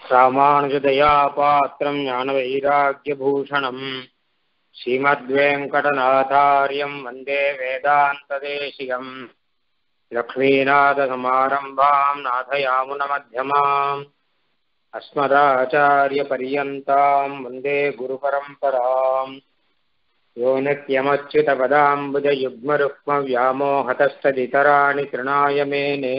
ராமானுஜதயா பாத்திரம் ஞானவைராக்கியபூஷணம் ஸ்ரீமத்வேங்கடநாதாரியம் வந்தே வேதாந்ததேசிகம் லக்ஷ்மீநாதசமாரம்பாம் நாதயாமுனமध्यமாम् अस्मदाचार्यपर्यन्ताम् वन्दे गुरुपरम्पराम् यो नित्यमच्युतपदाम्बुजयुग्मरुक्मव्यामोहतस्तदितराणि तृणाय मेने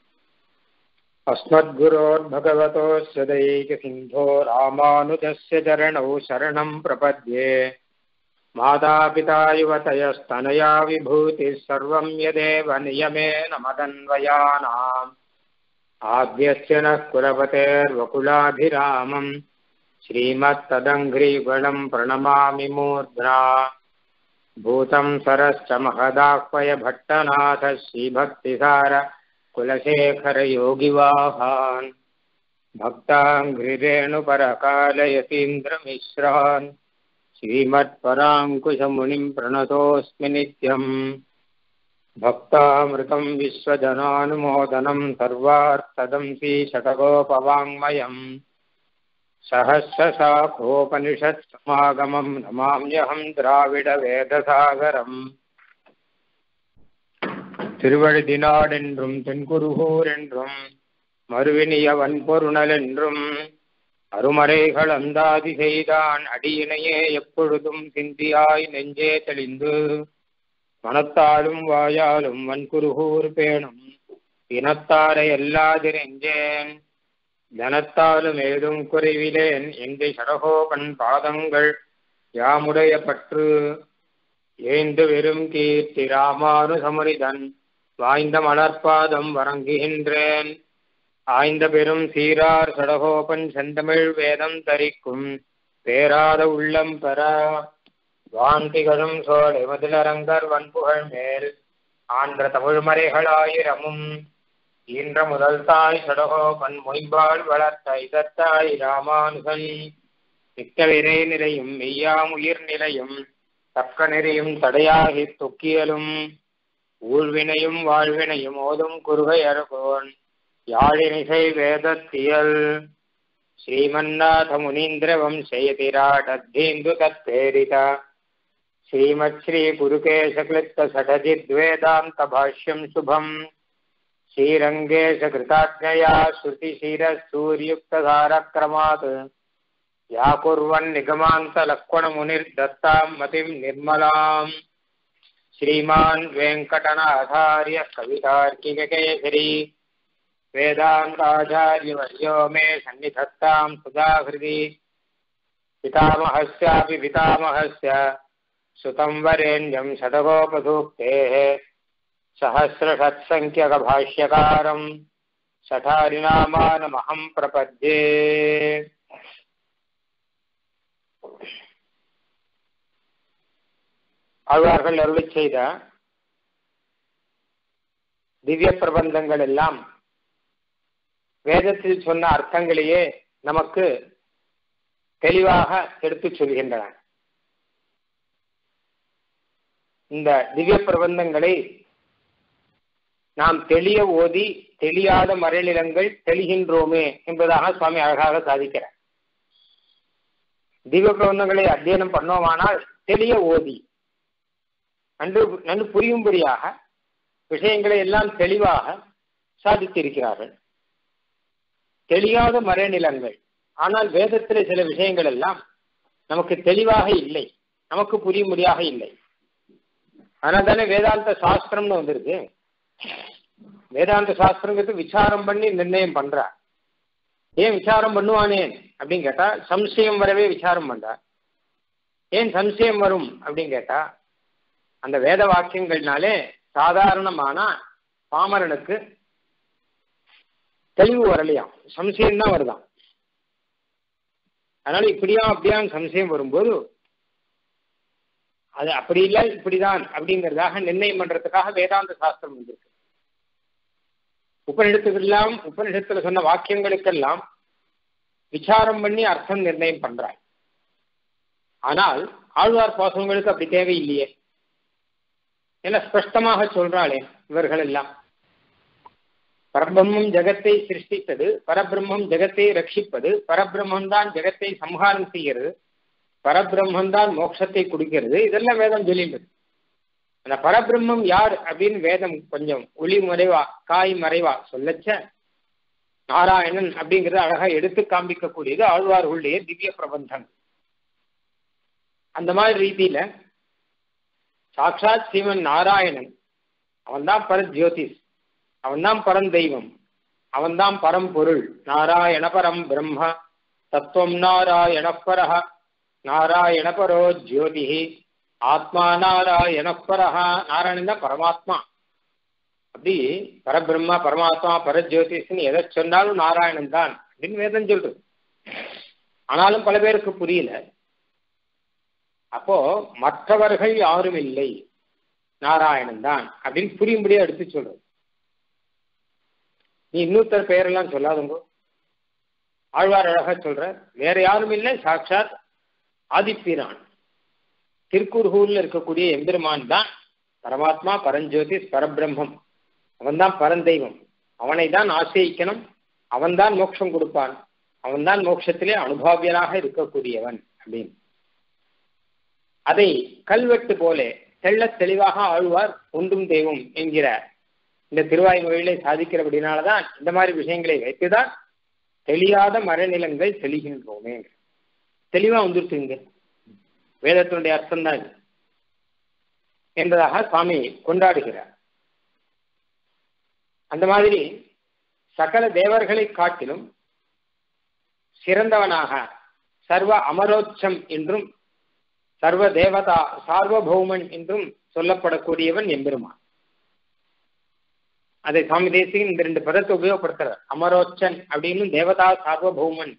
अस्मद्गुरोर्भगवतोऽस्य दैकसिन्धो रामानुजस्य चरणौ शरणम् प्रपद्ये मातापिता युवतयस्तनया विभूतिः सर्वम् यदेव नियमेन मदन्वयानाम् आद्यस्य नः कुलपतेर्वकुलाभिरामम् श्रीमत्तदङ्घ्रिगणम् प्रणमामि मूर्ध्ना भूतम् सरश्च महदाह्वय भट्टनाथ श्रीभक्तिसार कुलशेखरयोगिवाहान् भक्ताङ्घ्रिरेणुपरकालयतीन्द्रमिश्रान् श्रीमत्पराङ्कुशमुनिम् प्रणतोऽस्मि नित्यम् भक्तामृतम् विश्वजनानुमोदनम् सर्वार्थदम् श्रीषटकोपवाङ्मयम् सहस्रशाखोपनिषत्समागमम् नमाम्यहम् द्राविडवेदसागरम् திருவழுதினாடென்றும் தென்குருகூர் என்றும் மறுவினியவன் பொருணல் என்றும் அருமறைகள் அந்தாதி செய்தான் அடியினையே எப்பொழுதும் சிந்தியாய் நெஞ்சே தெளிந்து மனத்தாலும் வாயாலும் வன்குருகூர் பேணும் இனத்தாரை எல்லாதிரெஞ்சேன் தனத்தாலும் ஏதும் குறைவிலேன் எந்தை சடகோபன் பாதங்கள் யாமுடைய பற்று ஏந்து வெறும் கீர்த்தி ராமானுசமரிதன் வாய்ந்த மலர்பாதம் வணங்குகின்றேன் ஆய்ந்த பெரும் சீரார் சடகோபன் செந்தமிழ் வேதம் தரிக்கும் பேராத உள்ளம் பெற வாந்திகளும் சோழ மதிலரங்கர் வன்புகழ் மேல் ஆன்ற தமிழ்மறைகளாயிரமும் ஈன்ற முதல் தாய் சடகோபன் மொய்பால் வளர்த்த இதத்தாய் ராமானுகன் மிக்க விரை நிலையும் மெய்யாம் உயிர் நிலையும் தக்க நெறியும் தடையாகி தொக்கியலும் ஊழ்வினையும் வாழ்வினையும் ஓதும் குறுகை அருகோன் யாழினிசை வேதத்தியல் ஸ்ரீமன்னாத முனீந்திர வம்சயதிராடத்தீந்து தத்தேரித ஸ்ரீமத் ஸ்ரீ குருகேசக்லிப்த சடஜித்வேதாந்த பாஷ்யம் சுபம் ஸ்ரீரங்கேಶ कृताज्ञया श्रुतिशिरसूर्युक्तधारक्रमात् या कुर्वन् निगमान्तलक्ष्मणमुनिर्दत्ताम् मतिम् निर्मलाम् श्रीमान् वेङ्कटनाथार्य कवितार्किककेसरी वेदान्ताचार्यवर्यो मे सन्निधत्ताम् सुधाहृदि पितामहस्यापि पितामहस्य सुतम् वरेण्यम् षडगोपधूक्तेः सहस्रषत्सङ्ख्यकभाष्यकारम् सठारिनामानमहम् प्रपद्ये ஆழ்வார்கள் அருளி செய்த திவ்ய பிரபந்தங்கள் எல்லாம் வேதத்தில் சொன்ன அர்த்தங்களையே நமக்கு தெளிவாக எடுத்துச் சொல்கின்றன இந்த திவ்ய பிரபந்தங்களை நாம் தெளிய ஓதி தெளியாத மறைநிலங்கள் தெளிகின்றோமே என்பதாக சுவாமி அழகாக சாதிக்கிறார் திவ்ய பிரபந்தங்களை அத்தியனம் பண்ணோமானால் தெளிய ஓதி நன்று நன்கு புரியும்படியாக விஷயங்களை எல்லாம் தெளிவாக சாதித்திருக்கிறார்கள் தெளியாத மறைநிலங்கள் ஆனால் வேதத்தில் சில விஷயங்கள் எல்லாம் நமக்கு தெளிவாக இல்லை நமக்கு புரியும்படியாக இல்லை ஆனால் தானே வேதாந்த சாஸ்திரம்னு வந்திருக்கு வேதாந்த சாஸ்திரங்கிறது விசாரம் பண்ணி நிர்ணயம் பண்றா ஏன் விசாரம் பண்ணுவானேன் அப்படின்னு கேட்டா சம்சயம் வரவே விசாரம் பண்றா ஏன் சம்சயம் வரும் அப்படின்னு கேட்டா அந்த வேத வாக்கியங்கள்னாலே சாதாரணமான பாமரனுக்கு தெளிவு வரலையாம் சம்சயம் தான் வருதான் அதனால இப்படியா அப்படியான்னு சம்சயம் வரும்போது அது அப்படி இல்லை இப்படிதான் அப்படிங்கிறதாக நிர்ணயம் பண்றதுக்காக வேதாந்த சாஸ்திரம் வந்திருக்கு உபநிடத்துக்கெல்லாம் உபநிடத்துல சொன்ன வாக்கியங்களுக்கெல்லாம் விசாரம் பண்ணி அர்த்தம் நிர்ணயம் பண்றாய் ஆனால் ஆழ்வார் பாசங்களுக்கு அப்படி தேவையில்லையே எல்லாம் ஸ்பஷ்டமாக சொல்றாளே இவர்கள் எல்லாம் பரபிரம்மம் ஜெகத்தை சிருஷ்டித்தது பரபிரம்மம் ஜெகத்தை ரட்சிப்பது பரபிரம்மம் தான் ஜெகத்தை சம்ஹாரம் செய்கிறது பரபிரம்மம் தான் மோட்சத்தை கொடுக்கிறது இதெல்லாம் வேதம் சொல்லிட்டு அந்த பரபிரம்மம் யார் அப்படின்னு வேதம் கொஞ்சம் ஒளி மறைவா காய் மறைவா சொல்லச்ச நாராயணன் அப்படிங்கறத அழகா எடுத்து காண்பிக்கக்கூடியது ஆழ்வார்களுடைய திவ்ய பிரபந்தம் அந்த மாதிரி ரீதியில சாட்சாத் சிவன் நாராயணன் அவன்தான் பர ஜோதிஷ் அவன்தான் பரந்தெய்வம் அவன்தான் பரம்பொருள் நாராயண பரம் பிரம்ம தத்துவம் நாராயண பரஹ நாராயண பரோ ஜோதிஹி ஆத்மா நாராயண பரஹா நாராயணன் தான் பரமாத்மா அப்படி பரபிரம்மா பரமாத்மா பரஜோதிஷ்னு எதை சொன்னாலும் நாராயணன் தான் அப்படின்னு வேதம் சொல்றது ஆனாலும் பல பேருக்கு புரியல அப்போ மற்றவர்கள் யாரும் இல்லை நாராயணன் தான் அப்படின்னு புரியும்படியா எடுத்து சொல்றது நீ இன்னொருத்தர் பெயரெல்லாம் சொல்லாதுங்க ஆழ்வார் அழகா சொல்ற வேற யாரும் இல்லை சாட்சாத் ஆதிப்பிரான் திருக்குர்கூர்ல இருக்கக்கூடிய எம்பெருமான் தான் பரமாத்மா பரஞ்சோதி பரபிரம்மம் அவன்தான் பரந்தெய்வம் அவனை தான் ஆசிரியிக்கணும் அவன்தான் மோட்சம் கொடுப்பான் அவன்தான் மோட்சத்திலே அனுபவியனாக இருக்கக்கூடியவன் அப்படின்னு அதை கல்வெட்டு போல தெள்ள தெளிவாக ஆழ்வார் ஒன்றும் தெய்வம் என்கிற இந்த திருவாய்மொழியிலே சாதிக்கிறபடினாலதான் இந்த மாதிரி விஷயங்களை வைத்துதான் தெளியாத மரநிலங்கள் தெளிகின்றோமே தெளிவா வந்துருச்சுங்க வேதத்தினுடைய அர்த்தம் தான் இது என்பதாக சுவாமி கொண்டாடுகிறார் அந்த மாதிரி சகல தேவர்களை காட்டிலும் சிறந்தவனாக சர்வ அமரோச்சம் என்றும் சர்வ தேவதா சார்வபௌமன் என்றும் சொல்லப்படக்கூடியவன் எம்பெருமான் அதை சுவாமி தேசிகன் இந்த ரெண்டு பதத்தை உபயோகப்படுத்துறார் அமரோச்சன் அப்படின்னு தேவதா சார்வபௌமன்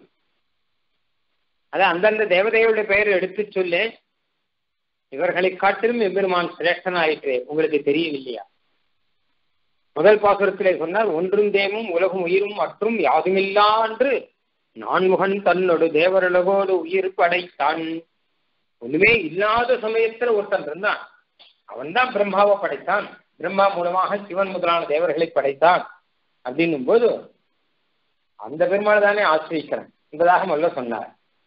அது அந்தந்த தேவதைகளுடைய பெயர் எடுத்து சொல்ல இவர்களை காட்டிலும் எம்பெருமான் சிரேஷ்டன் ஆயிற்று உங்களுக்கு தெரியவில்லையா முதல் பாசுரத்திலே சொன்னார் ஒன்றும் தேமும் உலகும் உயிரும் மற்றும் யாதுமில்லா என்று நான்முகன் தன்னோடு தேவருலகோடு உயிர் படைத்தான் ஒண்ணுமே இல்லாத சமயத்துல ஒருத்தன் இருந்தான் அவன் தான் பிரம்மாவை படைத்தான் பிரம்மா மூலமாக சிவன் முதலான தேவர்களை படைத்தான் அப்படின்னும் போது அந்த பெருமாள் தானே ஆசிரியிக்கிறேன் என்பதாக முதல்ல சொன்னார்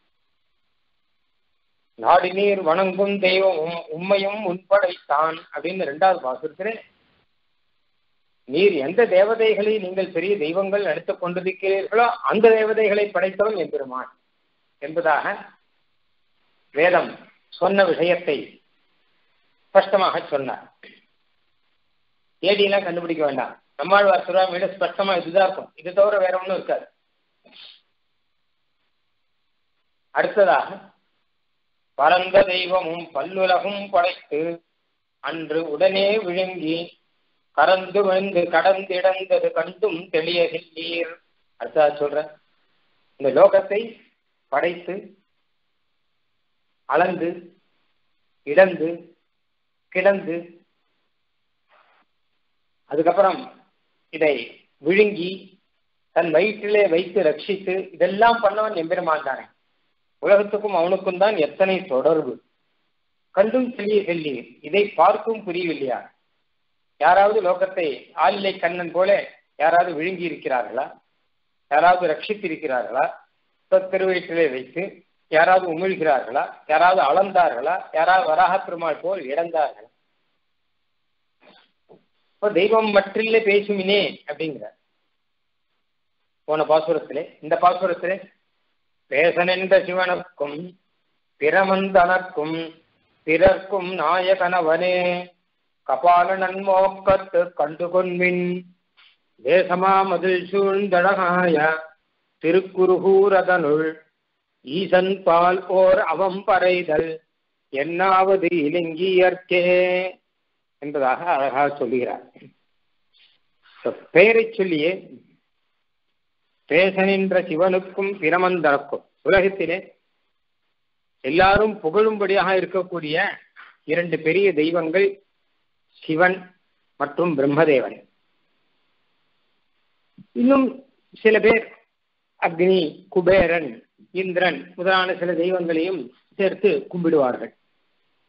நாடு நீர் வணங்கும் தெய்வமும் உண்மையும் உட்படைத்தான் அப்படின்னு ரெண்டாவது பாசுரத்திலே நீர் எந்த தேவதைகளை நீங்கள் பெரிய தெய்வங்கள் நடத்திக் கொண்டிருக்கிறீர்களோ அந்த தேவதைகளை படைத்தவன் எம்பெருமான் என்பதாக வேதம் சொன்ன விஷயத்தை ஸ்பஷ்டமாக சொன்னார் ஏடியெல்லாம் கண்டுபிடிக்க வேண்டாம் நம்மாழ்வார் சுறாமியிட ஸ்பஷ்டமா இதுதான் இருக்கும் இது தவிர வேற ஒன்றும் இருக்காது அடுத்ததாக பரந்த தெய்வமும் பல்லுலகும் படைத்து அன்று உடனே விழுங்கி கறந்து விழுந்து கடந்திடந்தது கண்டும் தெளியகில்லீர் அடுத்ததா சொல்ற இந்த லோகத்தை படைத்து அளந்து இடந்து கிடந்து அதுக்கப்புறம் இதை விழுங்கி தன் வயிற்றிலே வைத்து ரட்சித்து இதெல்லாம் பண்ணவன் எம்பெருமான் தானே உலகத்துக்கும் அவனுக்கும் தான் எத்தனை தொடர்பு கண்டும் தெளியவில்லை இதை பார்க்கும் புரியவில்லையா யாராவது லோகத்தை ஆளிலை கண்ணன் போல யாராவது விழுங்கி இருக்கிறார்களா யாராவது ரட்சித்திருக்கிறார்களா திருவயிற்றிலே வைத்து யாராவது உமிழ்கிறார்களா யாராவது அளந்தார்களா யாராவது வராக பெருமாள் போல் இழந்தார்களா இப்போ தெய்வம் மற்றில்லை பேசுமினே அப்படிங்கிற போன பாசுரத்திலே இந்த பாசுரத்திலே பேசனென்ற சிவனுக்கும் பிரமந்தனக்கும் பிறர்க்கும் நாயகனவனே கபால நன்மோக்கத்து கண்டுகொன்மின் தேசமா மதில் சூழ்ந்தழகாய திருக்குருகூரதனுள் ஈசன் பால் ஓர் அவம் பறைதல் என்னாவது இலங்கியற்கே என்பதாக அழகாக சொல்லுகிறார் பெயரை சொல்லியே பேசனின்ற சிவனுக்கும் பிரமந்தனுக்கும் உலகத்திலே எல்லாரும் புகழும்படியாக இருக்கக்கூடிய இரண்டு பெரிய தெய்வங்கள் சிவன் மற்றும் பிரம்மதேவன் இன்னும் சில பேர் அக்னி குபேரன் இந்திரன் முதலான சில தெய்வங்களையும் சேர்த்து கும்பிடுவார்கள்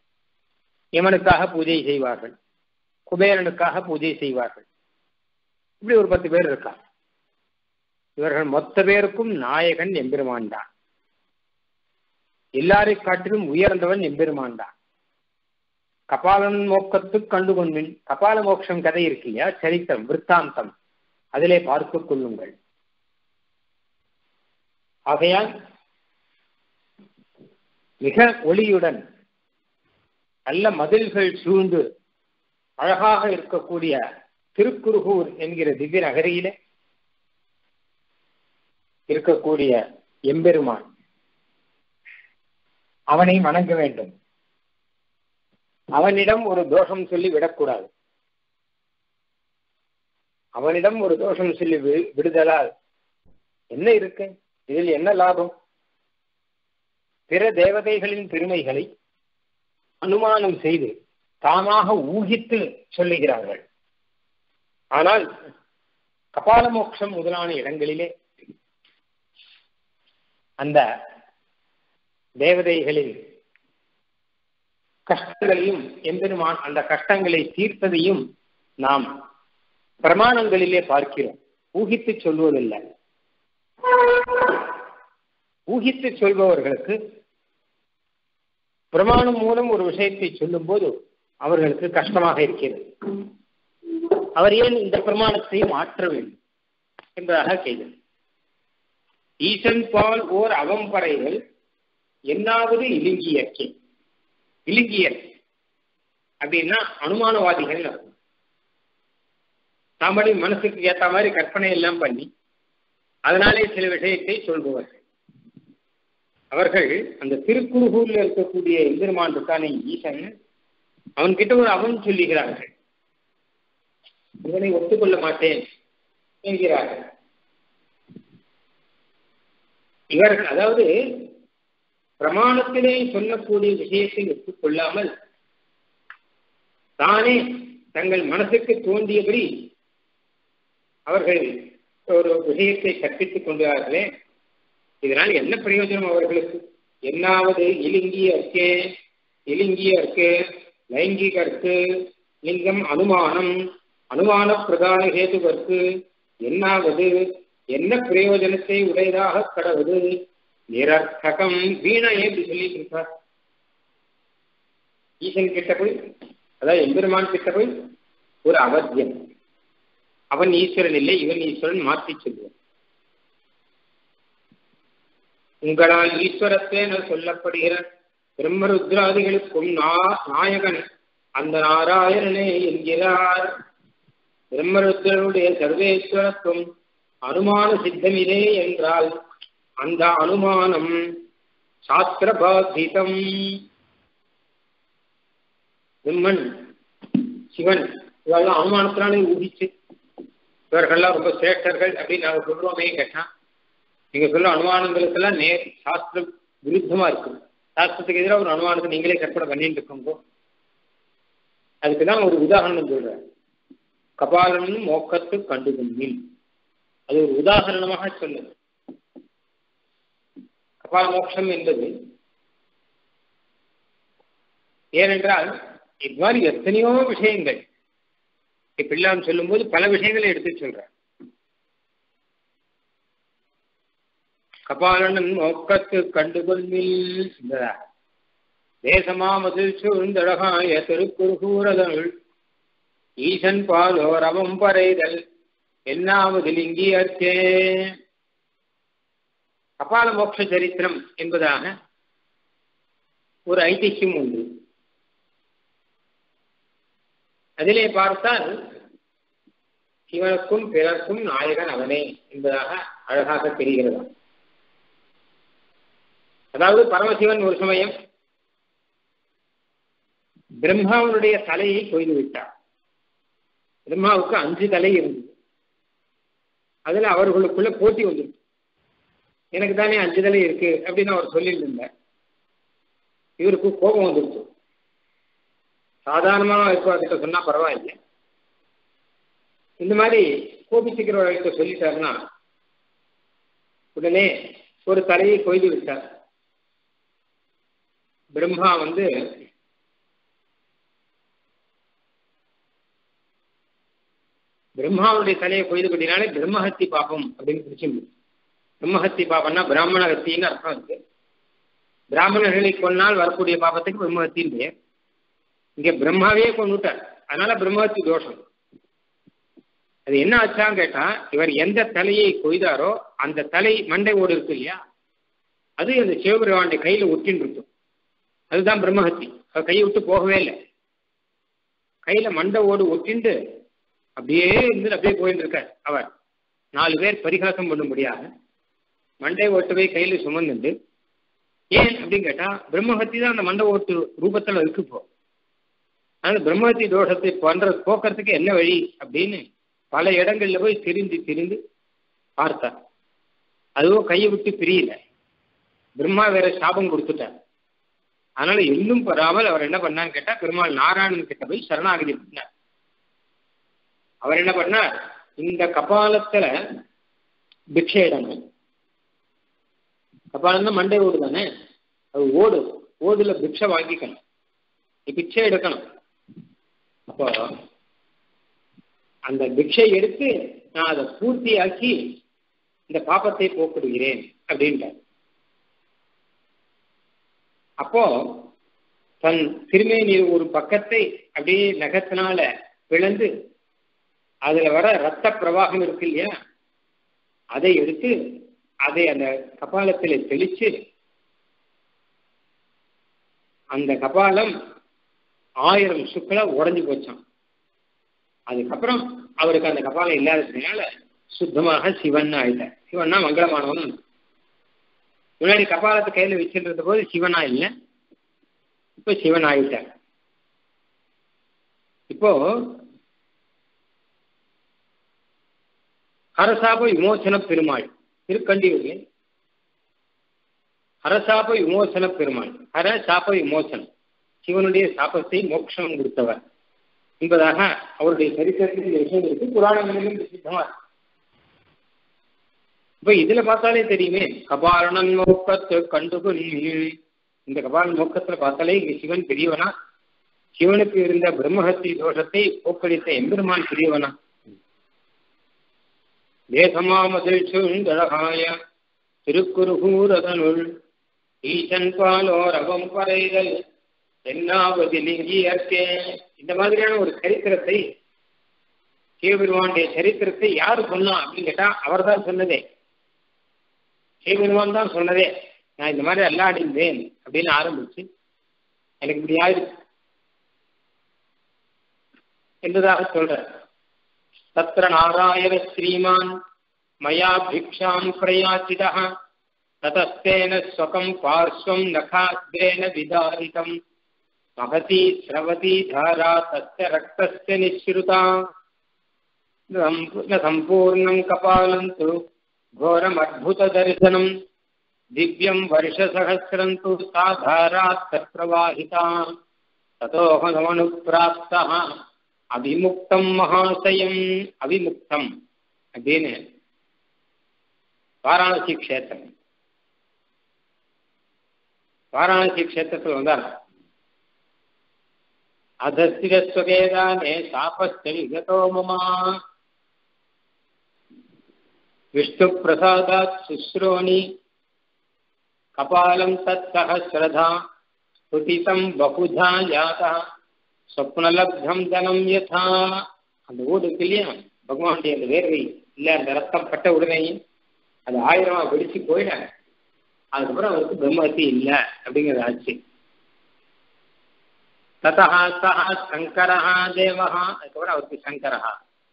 யமனுக்காக பூஜை செய்வார்கள் குபேரனுக்காக பூஜை செய்வார்கள் இப்படி ஒரு பத்து பேர் இருக்கா இவர்கள் மொத்த பேருக்கும் நாயகன் எம்பெருமான் தான் எல்லாரை காட்டிலும் உயர்ந்தவன் எம்பெருமான் தான் கபாலன் மோக்கத்து கண்டு கொண்டின் கபால மோட்சம் கதை இருக்கு இல்லையா சரித்திரம் விற்த்தாந்தம் அதிலே பார்த்து கொள்ளுங்கள் ஆகையால் மிக ஒளியுடன் நல்ல மதில்கள் சூழ்ந்து அழகாக இருக்கக்கூடிய திருக்குறுகூர் என்கிற திவ்ய நகரியிலே இருக்கக்கூடிய எம்பெருமான் அவனை வணங்க வேண்டும் அவனிடம் ஒரு தோஷம் சொல்லி விடக்கூடாது அவனிடம் ஒரு தோஷம் சொல்லி விடுதலால் என்ன இருக்கு இதில் என்ன லாபம் பிற தேவதைகளின் பெருமைகளை அனுமானம் செய்து தாமாக ஊகித்து சொல்லுகிறார்கள் ஆனால் கபாலமோக்ஷம் முதலான இடங்களிலே அந்த தேவதைகளின் கஷ்டங்களையும் எம்பெருமான் அந்த கஷ்டங்களை தீர்த்ததையும் நாம் பிரமாணங்களிலே பார்க்கிறோம் ஊகித்து சொல்வதில்லை ஊகித்து சொல்பவர்களுக்கு பிரமாணம் மூலம் ஒரு விஷயத்தை சொல்லும் போது அவர்களுக்கு கஷ்டமாக இருக்கிறது அவர் ஏன் இந்த பிரமாணத்தை மாற்ற வேண்டும் என்பதாக கேள்வி ஈசன் பால் ஓர் அவம்பறைகள் என்னாவது இலிங்கியற்கே இலிங்கியர் அப்படின்னா அனுமானவாதிகள் அர்த்தம் நம்மளி மனசுக்கு ஏத்த மாதிரி கற்பனை எல்லாம் பண்ணி அதனாலே சில விஷயத்தை சொல்பவர்கள் அவர்கள் அந்த திருக்குறுகூர்ல இருக்கக்கூடிய எம்பெருமான் இருக்கானே ஈசன் அவன்கிட்ட ஒரு அவன் சொல்லுகிறார்கள் இவனை ஒத்துக்கொள்ள மாட்டேன் என்கிறார்கள் இவர்கள் அதாவது பிரமாணத்திலே சொல்லக்கூடிய விஷயத்தை ஒத்துக்கொள்ளாமல் தானே தங்கள் மனசுக்கு தோன்றியபடி அவர்கள் ஒரு விஷயத்தை கற்பித்துக் கொண்டார்களே இதனால் என்ன பிரயோஜனம் அவர்களுக்கு என்னாவது இலிங்கியர்க்கு இலிங்கியர்க்கு லைங்கிகர்க்கு லிங்கம் அனுமானம் அனுமான பிரதான ஹேதுவர்க்கு என்னாவது என்ன பிரயோஜனத்தை உடையதாக கடவுது நிரர்த்தகம் வீணா ஏன் இப்படி சொல்லிட்டு இருக்கார் ஈசன் கிட்ட போய் அதாவது எம்பெருமான் கிட்ட போய் ஒரு அவத்தியம் அவன் ஈஸ்வரன் இல்லை இவன் ஈஸ்வரன் மாற்றி சொல்லுவான் உங்களால் ஈஸ்வரத்தேன சொல்லப்படுகிற பிரம்மருத்ராதிகளுக்கும் நாயகன் அந்த நாராயணனே என்கிறார் பிரம்மருத்ரனுடைய சர்வேஸ்வரத்துவம் அனுமான சித்தமிலே என்றால் அந்த அனுமானம் சாஸ்திரபாதிதம் பிரம்மன் சிவன் இவெல்லாம் அனுமானத்தினாலே ஊகிச்சு இவர்கள்லாம் ரொம்ப சிரேஷ்டர்கள் அப்படின்னு நாங்க சொல்றோமே கேட்டா நீங்க சொல்ல அனுமானங்களுக்கெல்லாம் நே சாஸ்திர விருத்தமா இருக்கு சாஸ்திரத்துக்கு எதிராக ஒரு அனுமானத்தை நீங்களே கற்பனை பண்ணிட்டு இருக்கோங்க அதுக்குதான் ஒரு உதாரணம் சொல்றேன் கபாலன் மோக்கத்து கண்டுகொண்டில் அது ஒரு உதாரணமாக சொல்லுது கபால மோட்சம் என்பது ஏனென்றால் இது மாதிரி எத்தனையோ விஷயங்கள் இப்படிலாம் சொல்லும்போது பல விஷயங்களை எடுத்து சொல்றேன் கபாலனன் மோக்கத்து கண்டுகொள்மில் என்பதாக தேசமாமதில் சூழ்ந்தழகாய திருக்குறுகூரதள் ஈசன் பாலோ ரவம் பறைதல் என்னாவதில் இங்கியற்கே கபால மோட்ச சரித்திரம் என்பதாக ஒரு ஐதிஹ்யம் உண்டு அதிலே பார்த்தால் சிவனுக்கும் பிறர்க்கும் நாயகன் அவனே என்பதாக அழகாக தெரிகிறது அதாவது பரமசிவன் ஒரு சமயம் பிரம்மாவனுடைய தலையை கொய்து விட்டார் பிரம்மாவுக்கு அஞ்சு தலை இருந்தது அதுல அவர்களுக்குள்ள போட்டி வந்துருக்கு எனக்கு தானே அஞ்சு தலை இருக்கு அப்படின்னு அவர் சொல்லிட்டு இருந்தார் இவருக்கு கோபம் வந்துருச்சு சாதாரணமாக இருக்கிறவர்கிட்ட சொன்னா பரவாயில்லை இந்த மாதிரி கோபிச்சுக்கிறவர்கிட்ட சொல்லிட்டாருன்னா உடனே ஒரு தலையை கொய்து விட்டார் பிரம்மா வந்து பிரம்மாவுடைய தலையை கொய்து கொட்டினாலே பிரம்மஹத்தி பாபம் அப்படின்னு பிடிச்சு பிரம்மஹத்தி பாபம்னா பிராமண ஹத்தின்னு அர்த்தம் இருக்கு பிராமணர்களை கொன்னால் வரக்கூடிய பாபத்துக்கு பிரம்மஹத்தின் பெயர் இங்க பிரம்மாவே கொண்டுட்டார் அதனால பிரம்மஹத்தி தோஷம் அது என்ன ஆச்சான்னு கேட்டா இவர் எந்த தலையை கொய்தாரோ அந்த தலை மண்டை ஓடு இருக்கு இல்லையா அது அந்த சிவபெருமானுடைய கையில ஒட்டின்னு இருக்கும் அதுதான் பிரம்மஹத்தி அவர் கையை விட்டு போகவே இல்லை கையில மண்டை ஓடு ஒட்டிண்டு அப்படியே இருந்து அப்படியே போயிட்டு இருக்கார் அவர் நாலு பேர் பரிகாசம் பண்ண முடியாது மண்டை ஓட்டு போய் கையில சுமந்துண்டு ஏன் அப்படின்னு கேட்டா பிரம்மஹத்தி தான் அந்த மண்டை ஓட்டு ரூபத்துல இருக்கு இப்போ அதனால பிரம்மஹத்தி தோஷத்தை பண்ற போக்குறதுக்கு என்ன வழி அப்படின்னு பல இடங்கள்ல போய் திரிந்து திரிந்து பார்த்தார் அதுவும் கையை விட்டு பிரியல பிரம்மா வேற சாபம் கொடுத்துட்டார் அதனால இன்னும் பெறாமல் அவர் என்ன பண்ணான்னு கேட்டா பெருமாள் நாராயணன் கிட்ட போய் சரணாகதி பண்ணார் அவர் என்ன பண்ணார் இந்த கபாலத்துல பிக்ஷை இடணும் கபாலம் தான் மண்டை ஓடு தானே அது ஓடு ஓடுல பிக்ஷை வாங்கிக்கணும் பிக்ஷை எடுக்கணும் அப்போ அந்த பிக்ஷை எடுத்து நான் அதை பூர்த்தியாக்கி இந்த பாப்பத்தை போக்கிடுகிறேன் அப்படின்ட்டார் அப்போ தன் திருமேனியில் ஒரு பக்கத்தை அப்படியே நகத்தினால பிளந்து அதுல வர ரத்த பிரவாகம் இருக்கு இல்லையா அதை எடுத்து அதை அந்த கபாலத்தில் தெளிச்சு அந்த கபாலம் ஆயிரம் சுக்களை உடஞ்சு போச்சான் அதுக்கப்புறம் அவருக்கு அந்த கபாலம் இல்லாததுனால சுத்தமாக சிவன் ஆயிட்டார் சிவன்னா மங்களமானவன் முன்னாடி கபாலத்தை கையில வச்சிருந்த போது சிவனா இல்லை இப்ப சிவன் ஆயிட்டார் இப்போ ஹரசாப விமோசன பெருமாள் திருக்கண்டியூரில் ஹரசாப விமோசன பெருமாள் ஹர சாப விமோசனம் சிவனுடைய சாபத்தை மோட்சம் கொடுத்தவர் என்பதாக அவருடைய சரித்திரத்தில் இந்த விஷயம் இருக்கு புராணங்களிலும் பிரசித்தமா இப்ப இதுல பார்த்தாலே தெரியுமே கபாலனன் மோக்கத்து கண்டுகொள் இந்த கபாலன் மோக்கத்துல பார்த்தாலே இங்க சிவன் பெரியவனா சிவனுக்கு இருந்த பிரம்மஹத்தி தோஷத்தை போக்கடித்த எம்பெருமான் பெரியவனா தேசமாமதில் சுந்தரகாய திருக்குறுகூரதனுள் ஈசன் பாலோ ரவம் பறைதல் என்னாவது லிங்கியற்கே இந்த மாதிரியான ஒரு சரித்திரத்தை சிவபெருமானுடைய சரித்திரத்தை யாரு சொன்னா அப்படின்னு கேட்டா அவர் தான் சொன்னதே சிவபெருமான் தான் சொன்னதே நான் இந்த மாதிரி அல்லாடிந்தேன் அப்படின்னு ஆரம்பிச்சு எனக்கு இப்படி ஆயிடுச்சு என்பதாக சொல்ற தத்திர நாராயண ஸ்ரீமான் மயா பிக்ஷாம் பிரயாச்சிதா ததஸ்தேன ஸ்வகம் பார்ஸ்வம் நகாகிரேன விதாரிதம் மகதி ஸ்ரவதி தாரா தஸ்ய ரக்தஸ்ய நிஸ்ருதா न सम्पूर्णं कपालं तु घोरमद्भुतदर्शनं दिव्यं वर्षसहस्रं तु सा धारात् तत्प्रवाहिता ततोऽहमनुप्राप्तः அவிமுக்தம் மகாசயம் அவிமுக்தம் அப்படின்னு வாராணசி க்ஷேத்திரம் வாராணசி க்ஷேத்திரத்தில் வந்தார் அதஸ்திரஸ்வகேதானே சாபஸ்த விகதோ மமா விஷ்ணு பிரசாதாத் சுஸ்ரோணி கபாலம் தத் சஹசிரதா ஸ்துதிதம் பகுதா யாதா சொப்னலப்தம் தனம் யதா அந்த ஓடு இருக்கு இல்லையா பகவானுடைய அந்த வேர்வை இல்ல அந்த ரத்தம் பட்ட உடனே அது ஆயிரமா வெடிச்சு போயிட அதுக்கப்புறம் அவருக்கு பிரம்மஹத்தி இல்ல அப்படிங்கிறது ஆச்சு ததா சஹ சங்கரஹா தேவஹா அதுக்கப்புறம் அவருக்கு சங்கரஹா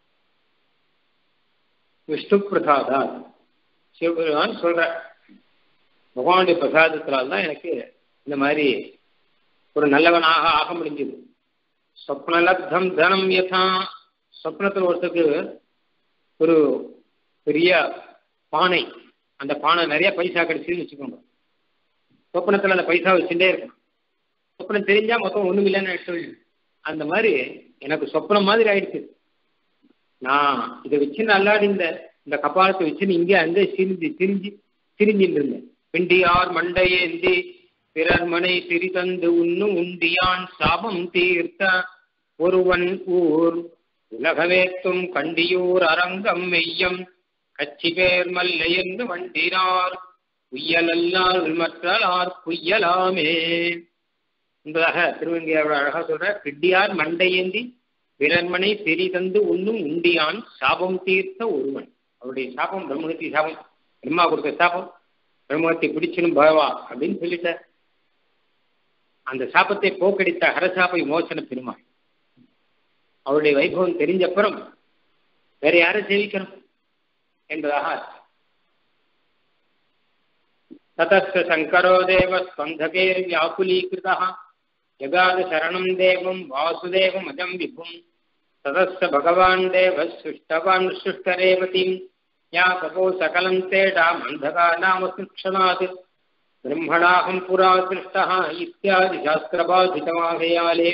விஷ்ணு பிரசாதா சிவபெருமான் சொல்ற பகவானுடைய பிரசாதத்தினால்தான் தான் எனக்கு இந்த மாதிரி ஒரு நல்லவனாக ஆக முடிஞ்சது சொப்னலப்தம் தனம் யதா சொப்னத்தில் ஒருத்தருக்கு ஒரு பெரிய பானை அந்த பானை நிறைய பைசா கிடைச்சதுன்னு வச்சுக்கோங்க சொப்னத்தில் அந்த பைசா வச்சுட்டே இருக்கும் சொப்னம் தெரிஞ்சா மொத்தம் ஒண்ணும் இல்லைன்னு ஆயிடுச்சு அந்த மாதிரி எனக்கு சொப்னம் மாதிரி ஆயிடுச்சு நான் இதை வச்சு நல்லாடி இந்த இந்த கபாலத்தை வச்சு இங்கே அங்கே சிரிஞ்சு திரிஞ்சு திரிஞ்சிட்டு இருந்தேன் பிண்டியார் மண்டையேந்தி பிறர் மனை திரிதந்து உண்ணு உண்டியான் சாபம் தீர்த்த ஒருவன் ஊர் உலகவேத்தும் கண்டியூர் அரங்கம் மெய்யம் கச்சி பேர் மல்லை என்று வண்டினார் குய்யலல்லால் மற்றலார் குய்யலாமே என்பதாக திருவங்கியோட அழகா சொல்ற கிட்டியார் மண்டையேந்தி பிறன்மனை பெரிதந்து உண்ணும் உண்டியான் சாபம் தீர்த்த ஒருவன் அவருடைய சாபம் பிரம்மகத்தி சாபம் பிரம்மா கொடுத்த சாபம் பிரம்மகத்தை பிடிச்சிடும் பகவா அப்படின்னு சொல்லிட்டார் அந்த சாபத்தை போக்கடித்த ஹரசாப விமோசன பெருமாள் அவருடைய வைபவம் தெரிஞ்சப்புறம் வேற யாரை சேவிக்கணும் என்பதாக ததஸ்த சங்கரோ தேவ ஸ்பந்தகேர் வியாக்குலீகிருதா ஜகாத சரணம் தேவம் வாசுதேவம் அஜம் விபும் ததஸ்த பகவான் தேவ சுஷ்டவான் சுஷ்டரேவதிம் யா தபோ சகலம் தேடா மந்தகா நாம சுக்ஷணாத் பிரம்மணாகம் புரா சிருஷ்டா இத்தியாதி சாஸ்திரபாதிதமாகையாலே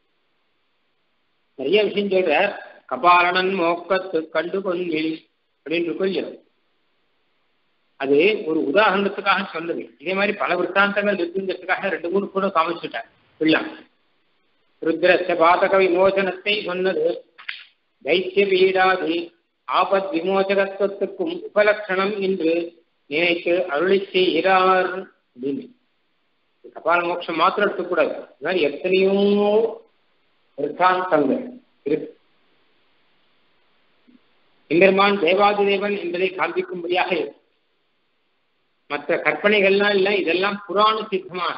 நிறைய விஷயம் சொல்ற கபாலனன் மோக்கத்து கண்டு கொன்னில் அப்படின்னு கொள்ளும் அது ஒரு உதாரணத்துக்காக சொல்லுது இதே மாதிரி பல விற்த்தாந்தங்கள் இருக்குங்கிறதுக்காக ரெண்டு மூணு கூட காமிச்சுட்டார் பிள்ளாம் ருத்ரஸ்ய பாதக விமோசனத்தை சொன்னது தைத்திய பீடாதி ஆபத் விமோசகத்துவத்துக்கும் உபலட்சணம் என்று நினைத்து அருளி செய்கிறார் அப்படின்னு கபால மோட்சம் மாத்திரம் எடுக்கக்கூடாது இது மாதிரி எத்தனையோ விற்த்தாந்தங்கள் இருக்கு எம்பெருமான் தேவாதிதேவன் என்பதை காண்பிக்கும்படியாக இருக்கு மற்ற கற்பனைகள்லாம் இல்லை இதெல்லாம் புராண சித்தமாக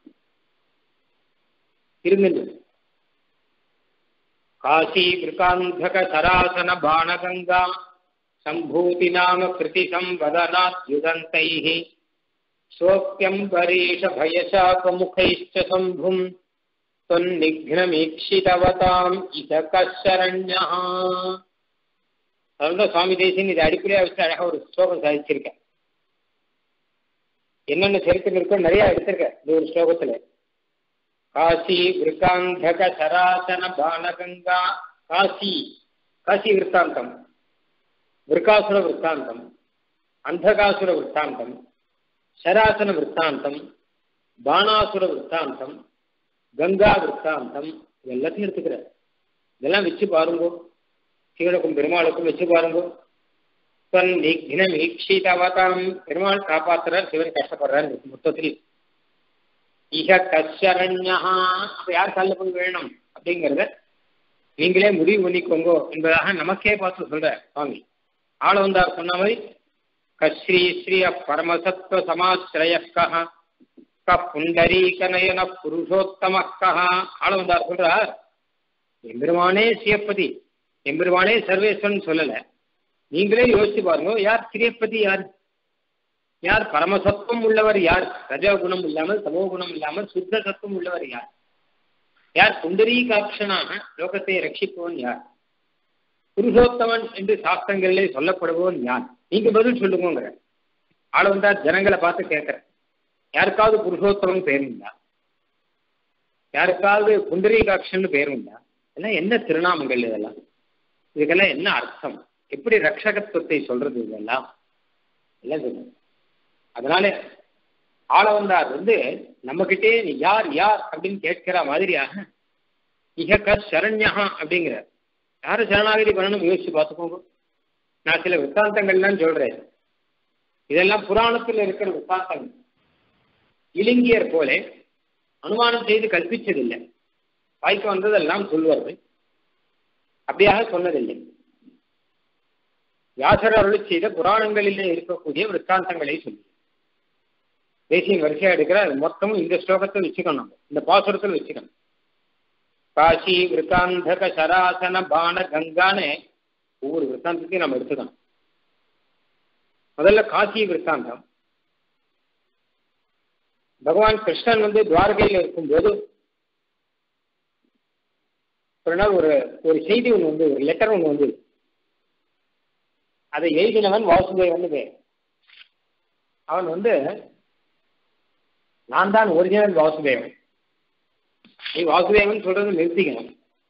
இருந்தது காசி விருகாந்தக சராசன பானகங்கா சம்பூதி நாம கிருதி சம்பதனாத்யுதந்தை சோக்கியம் பரீஷ பயசாபமுகைச்ச சம்பும் தொன்னிக்னமீட்சிதவதாம் இதகரண்யா அதனால சுவாமி தேசியன் இதை அடிப்படையாக வச்சு அழகா ஒரு ஸ்லோகம் சாதிச்சிருக்கேன் என்னென்ன சரித்திரம் இருக்கோ நிறைய எடுத்திருக்க இந்த ஒரு ஸ்லோகத்துல காசி விருக்காந்தக சராசன பானகங்கா காசி காசி விற்த்தாந்தம் விருக்காசுர விற்த்தாந்தம் அந்தகாசுர விற்த்தாந்தம் சராசன விற்த்தாந்தம் பானாசுர விற்த்தாந்தம் கங்கா விற்த்தாந்தம் எல்லாத்தையும் எடுத்துக்கிற இதெல்லாம் வச்சு பாருங்க சிவனுக்கும் பெருமாளுக்கும் வச்சு பாருங்க ஈக்ஷிதவதாம் பெருமாள் காப்பாத்துறார் சிவன் கஷ்டப்படுறார் மொத்தத்தில் இக கஷரண்யா அப்ப யார் காலில் போய் வேணும் அப்படிங்கிறத நீங்களே முடிவு பண்ணிக்கோங்க என்பதாக நமக்கே பார்த்து சொல்ற சுவாமி ஆள வந்தார் சொன்ன மாதிரி கஸ்ரீ ஸ்ரீய பரமசத்வ சமாசிரயக்கா க புண்டரீகநயன புருஷோத்தமக்கா ஆள வந்தார் சொல்றார் எம்பெருமானே சியப்பதி எம்பெருமானே சர்வேஸ்வரன் சொல்லல நீங்களே யோசிச்சு பாருங்க யார் சிரியப்பதி யார் யார் பரமசத்துவம் உள்ளவர் யார் ரஜகுணம் இல்லாமல் சமோகுணம் இல்லாமல் சுத்த சத்துவம் உள்ளவர் யார் யார் புண்டரீகாட்சனாக லோகத்தை ரட்சிப்பவன் யார் புருஷோத்தமன் என்று சாஸ்திரங்களிலே சொல்லப்படுபவன் யார் நீங்க பதில் சொல்லுங்கிற ஆள வந்தா ஜனங்களை பார்த்து கேட்கிறேன் யாருக்காவது புருஷோத்தமன் பேர் உண்டா யாருக்காவது புண்டரீகாட்சன் பேர் உண்டா இதெல்லாம் என்ன திருநாமங்கள் இதெல்லாம் இதுக்கெல்லாம் என்ன அர்த்தம் எப்படி ரட்சகத்துவத்தை சொல்றது இதெல்லாம் எல்லாம் சொல்லுங்க அதனால ஆள வந்தார் வந்து நம்ம கிட்டே நீ யார் யார் அப்படின்னு கேட்கிற மாதிரியாக இக சரண்யா அப்படிங்கிற யாரு சரணாகதி பண்ணணும் யோசிச்சு பார்த்துக்கோங்க நான் சில வித்தாந்தங்கள்லாம் சொல்றேன் இதெல்லாம் புராணத்தில் இருக்கிற வித்தாந்தங்கள் இலிங்கியர் போல அனுமானம் செய்து கற்பிச்சதில்லை வாய்க்கு வந்ததெல்லாம் சொல்வார்கள் அப்படியாக சொன்னதில்லை வியாசர் அருள் செய்த புராணங்களிலே இருக்கக்கூடிய விற்த்தாந்தங்களை சொல்லி தேசியம் வரிசையா எடுக்கிற அது மொத்தமும் இந்த ஸ்லோகத்தை வச்சுக்கணும் இந்த பாசுரத்தில் வச்சுக்கணும் காசி விற்காந்தக சராசன பான கங்கான்னு ஒவ்வொரு விற்த்தாந்தத்தையும் நம்ம எடுத்துக்கணும் முதல்ல காசி விற்த்தாந்தம் பகவான் கிருஷ்ணன் வந்து துவாரகையில் இருக்கும்போது ஒரு நாள் ஒரு ஒரு செய்தி ஒன்று வந்து ஒரு லெட்டர் ஒன்று வந்து அதை எழுதினவன் வாசுதேவன் பேர் அவன் வந்து நான் தான் ஒரிஜினல் வாசுதேவன் நீ வாசுதேவன் சொல்றது நிறுத்திக்கணும்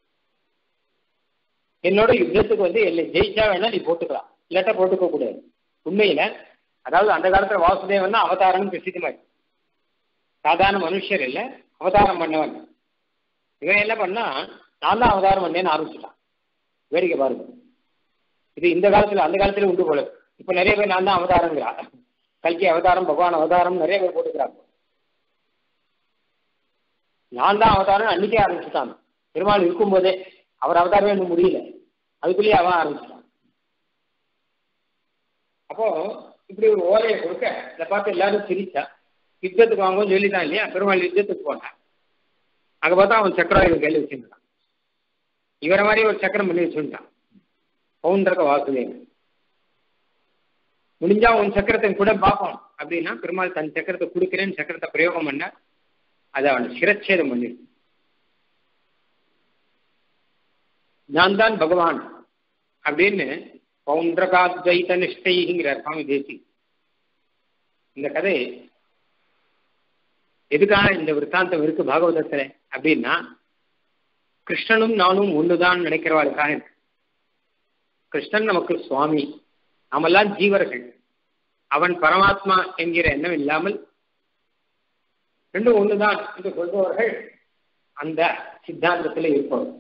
என்னோட யுத்தத்துக்கு வந்து என்னை ஜெயிச்சா வேணா நீ போட்டுக்கலாம் இல்லாட்டா போட்டுக்க கூடாது உண்மையில அதாவது அந்த காலத்துல வாசுதேவன் தான் அவதாரம் பிரசித்தமாய் சாதாரண மனுஷர் இல்லை அவதாரம் பண்ணவன் இவன் என்ன பண்ணா நான் தான் அவதாரம் பண்ணேன்னு ஆரம்பிச்சிட்டான் வேடிக்கை பாருங்க இது இந்த காலத்துல அந்த காலத்துல உண்டு போல இப்ப நிறைய பேர் நான் தான் அவதாரங்கிறா கல்கி அவதாரம் பகவான் அவதாரம் நிறைய பேர் போட்டுக்கிறாங்க நான் தான் அவதாரம் அன்னைக்கே ஆரம்பிச்சுட்டான் பெருமாள் இருக்கும்போதே அவர் அவதாரமே இன்னும் முடியல அதுக்குள்ளேயே அவன் ஆரம்பிச்சிட்டான் அப்போ இப்படி ஒரு ஓலையை கொடுக்க இதை பார்த்து எல்லாரும் சிரிச்சா யுத்தத்துக்கு வாங்குவோம் சொல்லிதான் இல்லையா பெருமாள் யுத்தத்துக்கு போனான் அங்க பார்த்தா அவன் சக்கரம் கையில் வச்சிருந்தான் இவரை மாதிரி ஒரு சக்கரம் பண்ணி வச்சுட்டான் பவுண்டரக வாசுதேவன் முடிஞ்சா உன் சக்கரத்தை கூட பார்ப்போம் அப்படின்னா பெருமாள் தன் சக்கரத்தை கொடுக்கிறேன்னு சக்கரத்தை பிரயோகம் பண்ண அதை அவன் சிரச்சேதம் பண்ணிடு நான் தான் பகவான் அப்படின்னு பௌண்டரகாத்வைத நிஷ்டைங்கிறார் சுவாமி தேசி இந்த கதை எதுக்காக இந்த விற்த்தாந்தம் இருக்கு பாகவதத்துல அப்படின்னா கிருஷ்ணனும் நானும் ஒண்ணுதான் நினைக்கிறவாளுக்காக இருக்கு கிருஷ்ணன் நமக்கு சுவாமி நாமெல்லாம் ஜீவர்கள் அவன் பரமாத்மா என்கிற எண்ணம் இல்லாமல் ரெண்டும் ஒண்ணுதான் என்று சொல்பவர்கள் அந்த சித்தாந்தத்தில் இருப்பவர்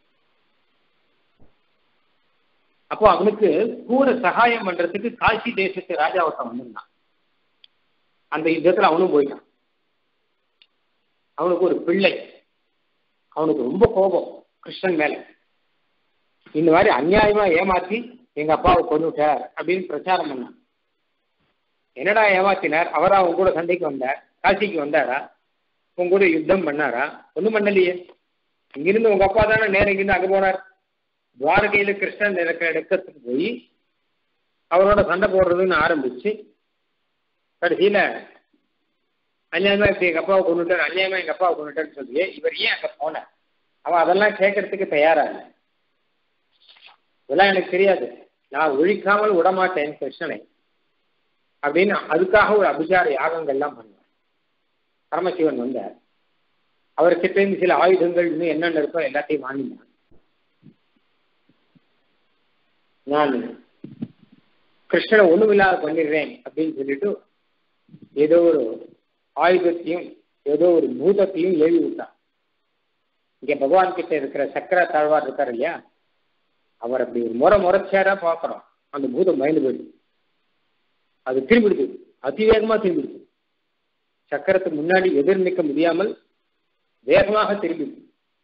அப்போ அவனுக்கு கூட சகாயம் பண்றதுக்கு காசி தேசத்து ராஜாவட்டம் வந்திருந்தான் அந்த யுத்தத்துல அவனும் போயிட்டான் அவனுக்கு ஒரு பிள்ளை அவனுக்கு ரொம்ப கோபம் கிருஷ்ணன் மேல இந்த மாதிரி அநியாயமா ஏமாத்தி எங்க அப்பாவை கொண்டுட்டார் அப்படின்னு பிரச்சாரம் பண்ணான் என்னடா ஏமாத்தினார் அவரா உங்க கூட சண்டைக்கு வந்தார் காசிக்கு வந்தாரா உங்க கூட யுத்தம் பண்ணாரா ஒண்ணும் பண்ணலையே இங்கிருந்து உங்க அப்பா தானே நேரம் இங்கிருந்து அங்க போனார் துவாரகையில கிருஷ்ணன் இருக்கிற இடத்துக்கு போய் அவரோட சண்டை போடுறதுன்னு ஆரம்பிச்சு கடைசியில அநியாயமா இப்படி எங்க அப்பாவை கொண்டுட்டார் அநியாயமா எங்க அப்பாவை கொண்டுட்டார்னு சொல்லி இவர் ஏன் அங்க போனார் அவன் அதெல்லாம் கேட்கறதுக்கு தயாரா இல்லை இதெல்லாம் எனக்கு தெரியாது நான் ஒழிக்காமல் விடமாட்டேன் கிருஷ்ணனை அப்படின்னு அதுக்காக ஒரு அபிசார யாகங்கள்லாம் பண்ணுவார் பரமசிவன் வந்தார் அவர்கிட்ட இருந்து சில ஆயுதங்கள் இன்னும் என்னென்ன இருக்கோ எல்லாத்தையும் வாங்கினான் நான் கிருஷ்ணனை ஒண்ணுமில்லாத பண்ணிடுறேன் அப்படின்னு சொல்லிட்டு ஏதோ ஒரு ஆயுதத்தையும் ஏதோ ஒரு பூதத்தையும் ஏவி விட்டான் இங்க பகவான் கிட்ட இருக்கிற சக்கர தாழ்வார் இருக்கார் இல்லையா அவர் அப்படி ஒரு முறை முறைச்சாரா பார்க்குறோம் அந்த பூதம் பயந்து போயிடுது அது திரும்பிடுது அதிவேகமா திரும்பிடுது சக்கரத்துக்கு முன்னாடி எதிர் நிற்க முடியாமல் வேகமாக திரும்பிடுது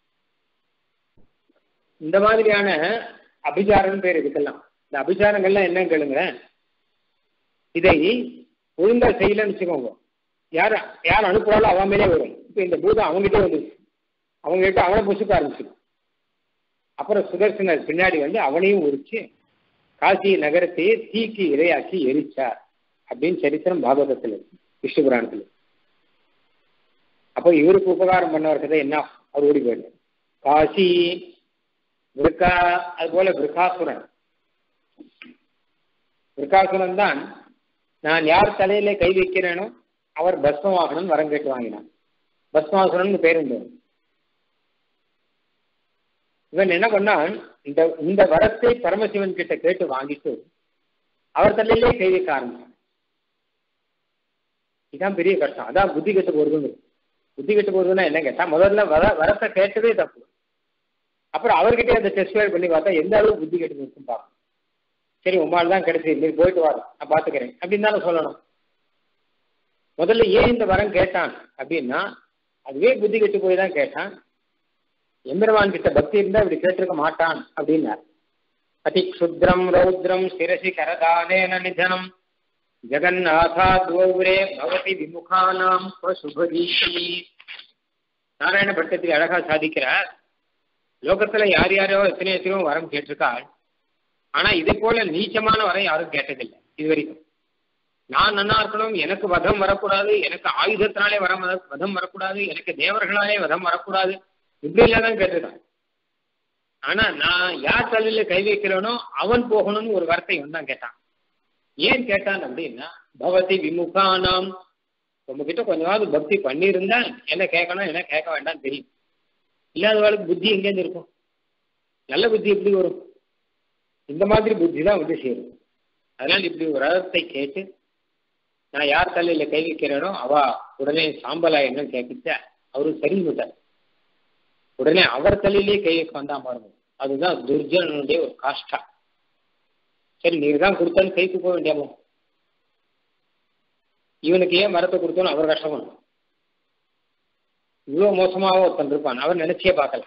இந்த மாதிரியான அபிச்சாரம் பேர் இதுக்கெல்லாம் இந்த அபிச்சாரங்கள்லாம் என்னன்னு கேளுங்க இதை ஒழுங்கா செய்யலன்னு வச்சுக்கோங்க யார் யார் அனுப்புறாலும் அவன் மேலே வரும் இப்போ இந்த பூதம் அவங்ககிட்ட வந்துச்சு அவங்ககிட்ட அவனை புசுக்க ஆரம்பிச்சிடும் அப்புறம் சுதர்சனர் பின்னாடி வந்து அவனையும் உரிச்சு காசி நகரத்தையே தீக்கு இரையாக்கி எரிச்சார் அப்படின்னு சரித்திரம் பாகவதத்தில் இருக்கு விஷ்ணு புராணத்தில் அப்போ இவருக்கு உபகாரம் பண்ணவர் கதை என்ன அவர் ஓடி போயிடு காசி விருக்கா அது போல விருக்காசுரன் விருக்காசுரன் தான் நான் யார் தலையில கை வைக்கிறேனோ அவர் பஸ்மவாகனன் வரம் கேட்டு வாங்கினான் பஸ்மாசுரன் பேர் உண்டு இவன் என்ன பண்ணான் இந்த இந்த வரத்தை பரமசிவன் கிட்ட கேட்டு வாங்கிட்டு அவர் தலையிலே கை வைக்க ஆரம்பிச்சான் இதான் பெரிய கஷ்டம் அதான் புத்தி கெட்டு போறதுன்னு புத்தி கெட்டு போறதுன்னா என்ன கேட்டா முதல்ல வர வரத்தை கேட்டதே தப்பு அப்புறம் அவர்கிட்ட அந்த டெஸ்ட் வேர் பண்ணி பார்த்தா எந்த அளவுக்கு புத்தி கெட்டு நிற்கும் பார்க்கணும் சரி உமாள் தான் கிடைச்சி நீ போயிட்டு வர நான் பாத்துக்கிறேன் அப்படின்னு தானே சொல்லணும் முதல்ல ஏன் இந்த வரம் கேட்டான் அப்படின்னா அதுவே புத்தி கெட்டு போய் தான் கேட்டான் எம்பெருமான் கிட்ட பக்தி இருந்தா இப்படி கேட்டிருக்க மாட்டான் அப்படின்னார் அதி க்ஷுத்ரம் ரௌத்ரம் சிரசி கரதானேன நிதனம் ஜெகநாதாத்வரே பவதி விமுகானாம் சுபரீஷி நாராயண பட்டத்தில் அழகா சாதிக்கிறார் லோகத்துல யார் யாரோ எத்தனை எத்தனையோ வரம் கேட்டிருக்காள் ஆனா இதை போல நீச்சமான வரம் யாரும் கேட்டதில்லை இது வரைக்கும் நான் நன்னா இருக்கணும் எனக்கு வதம் வரக்கூடாது எனக்கு ஆயுதத்தினாலே வரம் வதம் வரக்கூடாது எனக்கு தேவர்களாலே வதம் வரக்கூடாது இப்படி எல்லாம் கேட்டிருக்கான் ஆனா நான் யார் தலையில கை வைக்கிறேனோ அவன் போகணும்னு ஒரு வார்த்தை வந்தான் கேட்டான் ஏன் கேட்டான் அப்படின்னா பவதி விமுகானாம் உங்ககிட்ட கொஞ்சமாவது பக்தி பண்ணியிருந்தா என்ன கேட்கணும் என்ன கேட்க வேண்டாம் தெரியும் இல்லாதவளுக்கு புத்தி எங்கேருந்து இருக்கும் நல்ல புத்தி எப்படி வரும் இந்த மாதிரி புத்தி தான் வந்து சேரும் அதனால் இப்படி ஒரு அர்த்தத்தை கேட்டு நான் யார் தலையில கை வைக்கிறேனோ அவ உடனே சாம்பலா என்ன கேட்கிச்ச அவரு சரி விட்டார் உடனே அவர் தலையிலே கை வைக்க வந்தா பாருங்க அதுதான் துர்ஜனனுடைய ஒரு காஷ்டா சரி நீர் தான் கொடுத்தான்னு கைக்கு போக வேண்டியாமோ இவனுக்கு ஏன் மரத்தை கொடுத்தோன்னு அவர் கஷ்டப்படணும் இவ்வளவு மோசமாக ஒருத்தன் இருப்பான் அவர் நினைச்சே பார்க்கல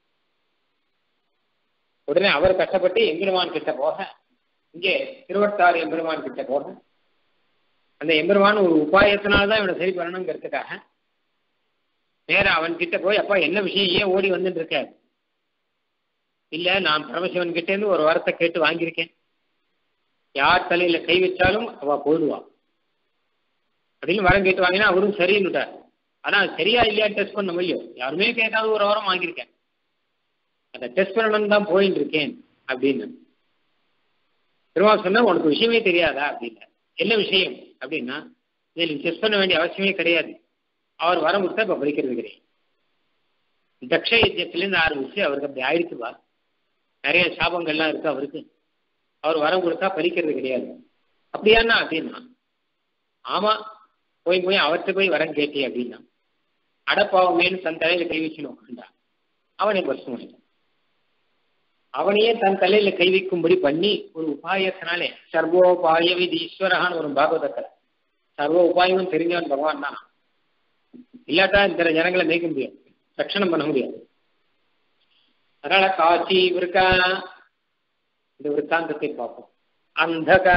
உடனே அவர் கஷ்டப்பட்டு எம்பெருமான் கிட்ட போக இங்கே திருவட்டாறு எம்பெருமான் கிட்ட போக அந்த எம்பெருமான் ஒரு உபாயத்தினால்தான் இவனை சரி பண்ணணுங்கிறதுக்காக நேர அவன் கிட்ட போய் அப்பா என்ன விஷயம் ஏன் ஓடி வந்துட்டு இருக்க இல்ல நான் பரமசிவன் கிட்ட இருந்து ஒரு வாரத்தை கேட்டு வாங்கியிருக்கேன் யார் தலையில கை வச்சாலும் அவ போயிடுவா அப்படின்னு வரம் கேட்டு வாங்கினா அவரும் சரின்னுட்டார் ஆனா சரியா இல்லையா டெஸ்ட் பண்ண முடியும் யாருமே கேட்காத ஒரு வாரம் வாங்கியிருக்கேன் அதை டெஸ்ட் பண்ணணும்னு தான் போயிட்டு இருக்கேன் அப்படின்னு பெருமாள் சொன்னா உனக்கு விஷயமே தெரியாதா அப்படின்னு என்ன விஷயம் அப்படின்னா இதில் டெஸ்ட் பண்ண வேண்டிய அவசியமே கிடையாது அவர் வரம் கொடுத்தா இப்ப படிக்கிறது கிடையாது தக்ஷ யஜ்யத்திலேருந்து ஆரம்பிச்சு அவருக்கு அப்படி ஆயிடுச்சுப்பா நிறைய சாபங்கள்லாம் இருக்கு அவருக்கு அவர் வரம் கொடுத்தா பலிக்கிறது கிடையாது அப்படியாண்ணா அப்படின்னா ஆமா போய் போய் அவர்கிட்ட போய் வரம் கேட்டி அப்படின்னா அடப்பாவமேனு தன் தலையில கை வச்சு உட்காண்டா அவனை பஸ் முடியும் அவனையே தன் தலையில கை வைக்கும்படி பண்ணி ஒரு உபாயத்தினாலே சர்வோபாய விதி ஈஸ்வரகான்னு ஒரு பாகவதத்தில் சர்வ உபாயமும் தெரிஞ்சவன் பகவான் தான் இல்லாட்டா இந்த ஜனங்களை மேய்க்க முடியாது ரட்சணம் பண்ண முடியாது அதனால காட்சி விற்கா இந்த விற்த்தாந்தத்தை பார்ப்போம் அந்தக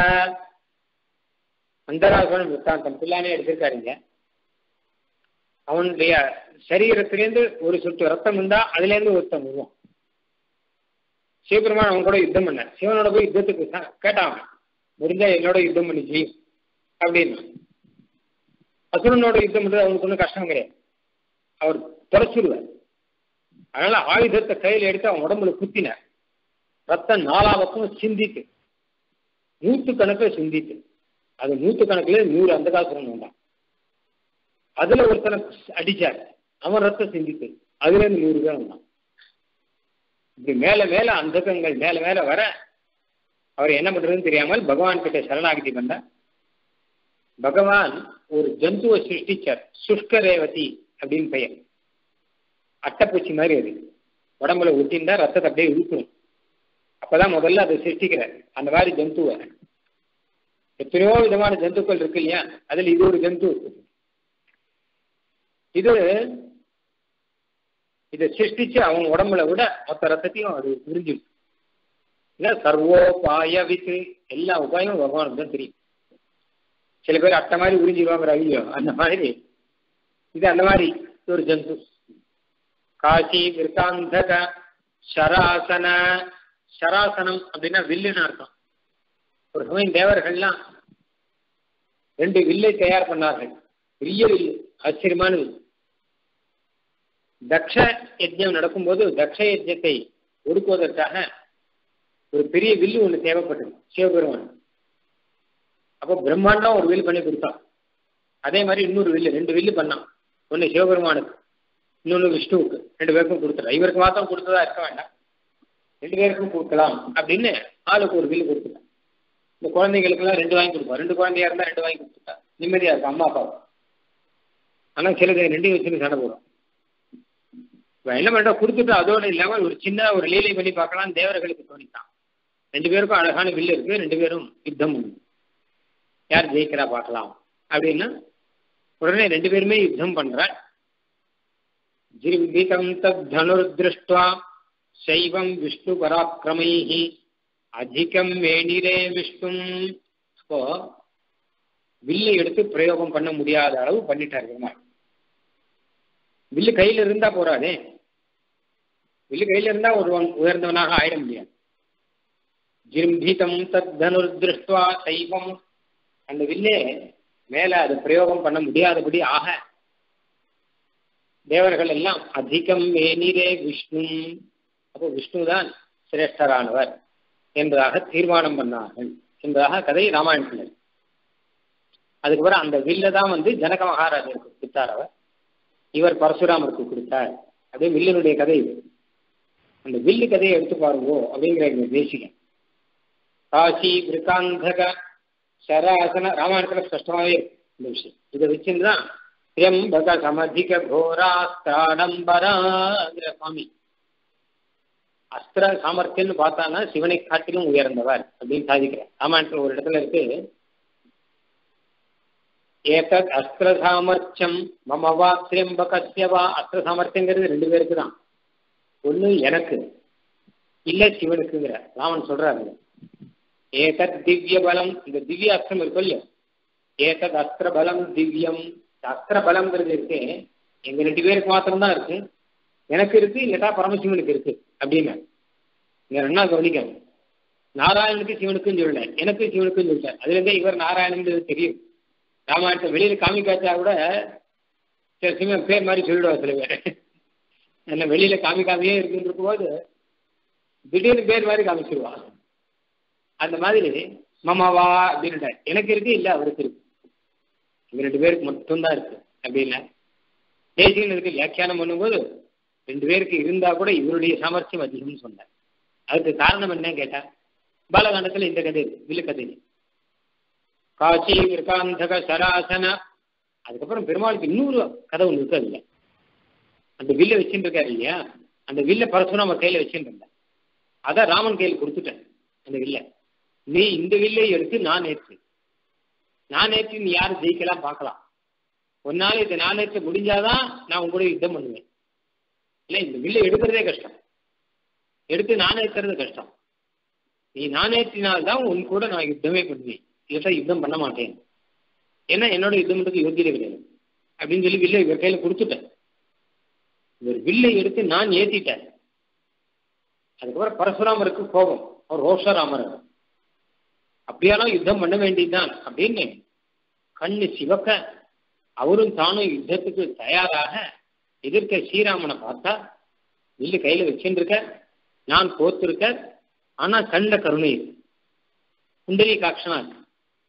அந்தராசன் விற்த்தாந்தம் பிள்ளானே எடுத்திருக்காருங்க அவனுடைய சரீரத்திலேருந்து ஒரு சொட்டு ரத்தம் இருந்தா அதுல இருந்து ஒருத்தம் விடுவான் சிவபெருமான் அவன் கூட யுத்தம் பண்ண சிவனோட போய் யுத்தத்துக்கு கேட்டான் முடிஞ்சா என்னோட யுத்தம் பண்ணி செய்யும் அப்படின்னு அசுரனோட யுத்தம் பண்றது அவனுக்கு ஒன்றும் கஷ்டம் கிடையாது அவர் தொலைச்சிடுவார் அதனால ஆயுதத்தை கையில் எடுத்து அவன் உடம்புல குத்தினார் ரத்தம் நாலா பக்கம் சிந்தித்து நூத்து கணக்கில் சிந்தித்து அது நூத்து கணக்குல நூறு அந்த காசுரன் வந்தான் அதுல ஒருத்தனை அடிச்சார் அவன் ரத்தம் சிந்தித்து அதுல இருந்து நூறு பேர் வந்தான் இப்படி மேல மேல அந்தகங்கள் மேல மேல வர அவர் என்ன பண்றதுன்னு தெரியாமல் பகவான் கிட்ட சரணாகதி பண்ண பகவான் ஒரு ஜந்துவை சிருஷ்டிச்சார் சுஷ்க ரேவதி அப்படின்னு பெயர் அட்டைப்பூச்சி மாதிரி அது உடம்புல ஒட்டிந்தா ரத்தத்தை அப்படியே இழுக்கணும் அப்பதான் முதல்ல அதை சிருஷ்டிக்கிறார் அந்த மாதிரி ஜந்துவை எத்தனையோ விதமான ஜந்துக்கள் இருக்கு இல்லையா அதுல இது ஒரு ஜந்து இது இதை சிருஷ்டிச்சு அவங்க உடம்புல விட மொத்த ரத்தத்தையும் அது புரிஞ்சிடும் இல்ல சர்வோபாய வித்து எல்லா உபாயமும் பகவானுக்கு தான் தெரியும் சில பேர் அட்டை மாதிரி உறிஞ்சிருவாங்கிற ஐயோ அந்த மாதிரி இது அந்த மாதிரி ஒரு ஜந்து காசி விற்காந்தக ஷராசன ஷராசனம் அப்படின்னா வில்லுன்னு அர்த்தம் ஒரு சமயம் தேவர்கள்லாம் ரெண்டு வில்லை தயார் பண்ணார்கள் பெரிய வில்லு ஆச்சரியமான வில்லு தக்ஷ யஜ்யம் நடக்கும்போது தக்ஷ யஜ்யத்தை ஒடுக்குவதற்காக ஒரு பெரிய வில்லு ஒன்று தேவைப்பட்டது சிவபெருமான் அப்போ பிரம்மாண்டம் ஒரு வில்லு பண்ணி கொடுத்தான் அதே மாதிரி இன்னொரு வில்லு ரெண்டு வில்லு பண்ணான் ஒன்று சிவபெருமானுக்கு இன்னொன்று விஷ்ணுவுக்கு ரெண்டு பேருக்கும் கொடுத்துட்டா இவருக்கு மாத்திரம் கொடுத்ததா இருக்க வேண்டாம் ரெண்டு பேருக்கும் கொடுக்கலாம் அப்படின்னு ஆளுக்கு ஒரு வில்லு கொடுத்துட்டான் இந்த குழந்தைங்களுக்கெல்லாம் ரெண்டு வாங்கி கொடுப்பா ரெண்டு குழந்தையா இருந்தா ரெண்டு வாங்கி கொடுத்துட்டா நிம்மதியா இருக்கும் அம்மா அப்பா ஆனா சிலது ரெண்டையும் வச்சுன்னு சண்டை போடும் என்ன பண்ற கொடுத்துட்டு அதோட இல்லாம ஒரு சின்ன ஒரு லீலை பண்ணி பார்க்கலாம் தேவர்களுக்கு தோணித்தான் ரெண்டு பேருக்கும் அழகான வில்லு இருக்கு ரெண்டு பேரும் யுத்தம் யார் ஜெயிக்கிறா பார்க்கலாம் அப்படின்னா உடனே ரெண்டு பேருமே யுத்தம் பண்ற ஜிர்விதம் தத் தனுர்திருஷ்டுவா சைவம் விஷ்ணு பராக்கிரமைஹி அதிகம் வேணிரே விஷ்ணு அப்போ வில்லை எடுத்து பிரயோகம் பண்ண முடியாத அளவு பண்ணிட்டார் பெருமாள் வில்லு கையில இருந்தா போறாதே வில்லு கையில இருந்தா ஒருவன் உயர்ந்தவனாக ஆயிட முடியாது ஜிம்பிதம் தத் தனுர் திருஷ்டுவா சைவம் அந்த வில்லே மேல அது பிரயோகம் பண்ண முடியாதபடி ஆக தேவர்கள் எல்லாம் அதிகம் வேணிரே விஷ்ணு அப்போ விஷ்ணு தான் சிரேஷ்டரானவர் என்பதாக தீர்மானம் பண்ணார்கள் என்பதாக கதை ராமாயணத்தில் அதுக்கப்புறம் அந்த வில்ல தான் வந்து ஜனக மகாராஜருக்கு கொடுத்தார் அவர் இவர் பரசுராமருக்கு கொடுத்தார் அப்படியே வில்லினுடைய கதை இது அந்த வில்லு கதையை எடுத்து பாருங்கோ அப்படிங்கிற இந்த தேசிகன் காசி விருக்காந்தக சராசன ராமாயணத்துல ஸ்பஷ்டமாவே இருக்கு இந்த விஷயம் இதை வச்சுருந்தான் திரியம்பக சமதிக கோராஸ்திராடம்பராங்கிற சுவாமி அஸ்திர சாமர்த்தியம்னு பார்த்தானா சிவனை காட்டிலும் உயர்ந்தவர் அப்படின்னு சாதிக்கிறேன் ராமாயணத்துல ஒரு இடத்துல இருக்கு ஏதத் அஸ்திர சாமர்த்தியம் மம வா திரியம்பகஸ்ய வா அஸ்திர சாமர்த்தியங்கிறது ரெண்டு பேருக்கு தான் ஒண்ணு எனக்கு இல்ல சிவனுக்குங்கிற ராமன் சொல்றாரு ஏதத் திவ்ய பலம் இந்த திவ்ய அஸ்திரம் இருக்கும் இல்லையா ஏதத் அஸ்திர பலம் திவ்யம் அஸ்திர பலம்ங்கிறது இருக்கு எங்க ரெண்டு பேருக்கு மாத்திரம்தான் இருக்கு எனக்கு இருக்கு இல்லட்டா பரமசிவனுக்கு இருக்கு அப்படின்னு இங்க ரெண்டா கவனிக்கணும் நாராயணனுக்கு சிவனுக்கும் சொல்லல எனக்கு சிவனுக்கும் சொல்லிட்டார் அதுல இருந்தே இவர் நாராயணன் தெரியும் ராமாயணத்தை வெளியில காமிக்காச்சா கூட சில சிவன் பேர் மாதிரி சொல்லிடுவார் சில பேர் என்ன வெளியில காமிக்காமையே இருக்குன்னு இருக்கும்போது திடீர்னு பேர் மாதிரி காமிச்சிருவான் அந்த மாதிரி மமாவா அப்படின்னு எனக்கு இருக்கு இல்ல அவருக்கு இருக்கு இவங்க ரெண்டு பேருக்கு மட்டும்தான் இருக்கு அப்படின்னா தேசியன் இருக்கு வியாக்கியானம் பண்ணும்போது ரெண்டு பேருக்கு இருந்தா கூட இவருடைய சாமர்த்தியம் அதிகம்னு சொன்னார் அதுக்கு காரணம் என்ன கேட்டா பாலகாண்டத்துல இந்த கதை இருக்கு வில்லு கதை காட்சி விருக்காந்தக சராசன அதுக்கப்புறம் பெருமாளுக்கு இன்னொரு கதை ஒன்று இருக்கு அதுல அந்த வில்ல வச்சுட்டு இருக்காரு இல்லையா அந்த வில்ல பரசுராம கையில வச்சுட்டு இருந்தேன் அதான் ராமன் கையில் கொடுத்துட்டேன் அந்த வில்ல நீ இந்த வில்லை எடுத்து நான் ஏற்று நான் ஏற்றி நீ யாரும் ஜெயிக்கலாம் பார்க்கலாம் ஒன்னால இதை நான் ஏற்ற முடிஞ்சாதான் நான் உங்க கூட யுத்தம் பண்ணுவேன் இல்லை இந்த வில்லை எடுக்கிறதே கஷ்டம் எடுத்து நான் ஏற்றுறது கஷ்டம் நீ நான் ஏற்றினால்தான் உன் கூட நான் யுத்தமே பண்ணுவேன் இதை யுத்தம் பண்ண மாட்டேன் ஏன்னா என்னோட யுத்தம் பண்றதுக்கு யோகியதை கிடையாது அப்படின்னு சொல்லி வில்லை இவர் கையில கொடுத்துட்டேன் இவர் வில்லை எடுத்து நான் ஏத்திட்டேன் அதுக்கப்புறம் பரசுராமருக்கு கோபம் அவர் ரோஷராமர் அப்படியாலும் யுத்தம் பண்ண வேண்டியதுதான் அப்படின்னு கண்ணு சிவக்க அவரும் தானும் யுத்தத்துக்கு தயாராக எதிர்க்க ஸ்ரீராமனை பார்த்தா வில்லு கையில வச்சுருக்க நான் போத்திருக்க ஆனா கண்ட கருணை இருக்கு குண்டலி காட்சனா இருக்கு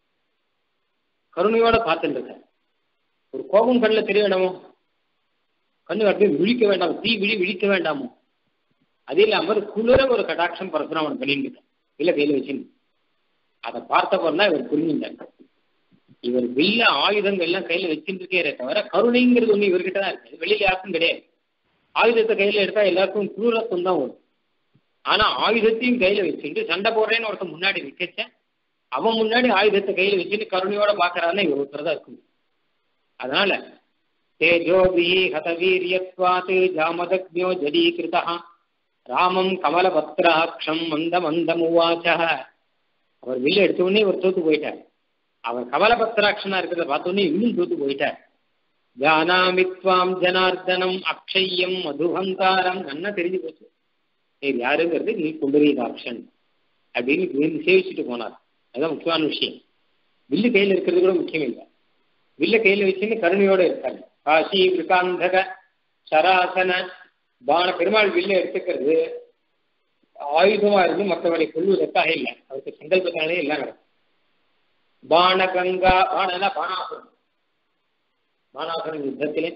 கருணையோட பார்த்துட்டு இருக்க ஒரு கோபம் கண்ணில் தெரிய வேண்டாமோ கண்ணு அப்படியே விழிக்க வேண்டாமோ தீ விழி விழிக்க வேண்டாமோ அது இல்லாம குளிர ஒரு கடாட்சம் பரசுராமன் பண்ணிட்டு இருக்க வில்ல கையில வச்சுன்னு அதை பார்த்தப்பறம் தான் இவர் புரிஞ்சுட்டார் இவர் வில்ல ஆயுதங்கள் எல்லாம் கையில வச்சுட்டு இருக்கே தவிர கருணைங்கிறது ஒண்ணு இவர்கிட்ட தான் இருக்கு வெளியில யாருக்கும் கிடையாது ஆயுதத்தை கையில எடுத்தா எல்லாருக்கும் குரூரத்துவம் தான் வரும் ஆனா ஆயுதத்தையும் கையில வச்சுட்டு சண்டை போடுறேன்னு ஒருத்தன் முன்னாடி நிக்கச்ச அவன் முன்னாடி ஆயுதத்தை கையில வச்சுட்டு கருணையோட பாக்குறாருன்னா இவர் ஒருத்தர் தான் இருக்கும் அதனால தேஜோபி ஹதவீரியத்வாத் ஜாமதக்ஞோ ஜடீகிருதா ராமம் கமலபத்ராட்சம் மந்த மந்தம் உவாச்ச அவர் வில்ல எடுத்த உடனே இவர் தோத்து போயிட்டார் அவர் கமலபத்ராட்சனா இருக்கிறத பார்த்த உடனே இன்னும் தோத்து போயிட்டார் ஜானாமித்வாம் ஜனார்தனம் அக்ஷயம் மதுஹங்காரம் நல்லா தெரிஞ்சு போச்சு நீ யாருங்கிறது நீ குண்டரீகாட்சன் அப்படின்னு விழுந்து சேவிச்சுட்டு போனார் அதுதான் முக்கியமான விஷயம் வில்லு கையில் இருக்கிறது கூட முக்கியம் இல்லை வில்ல கையில வச்சுன்னு கருணையோட இருக்காரு காசி விருகாந்தக சராசன பான பெருமாள் வில்ல எடுத்துக்கிறது ஆயுதமா இருந்து மற்றவரை கொள்வதற்காக இல்லை அவருக்கு சங்கல்பத்தாலே எல்லாம் நடக்கும் பான கங்கா பானா பானாசுரம் பானாசுரன் யுத்தத்திலே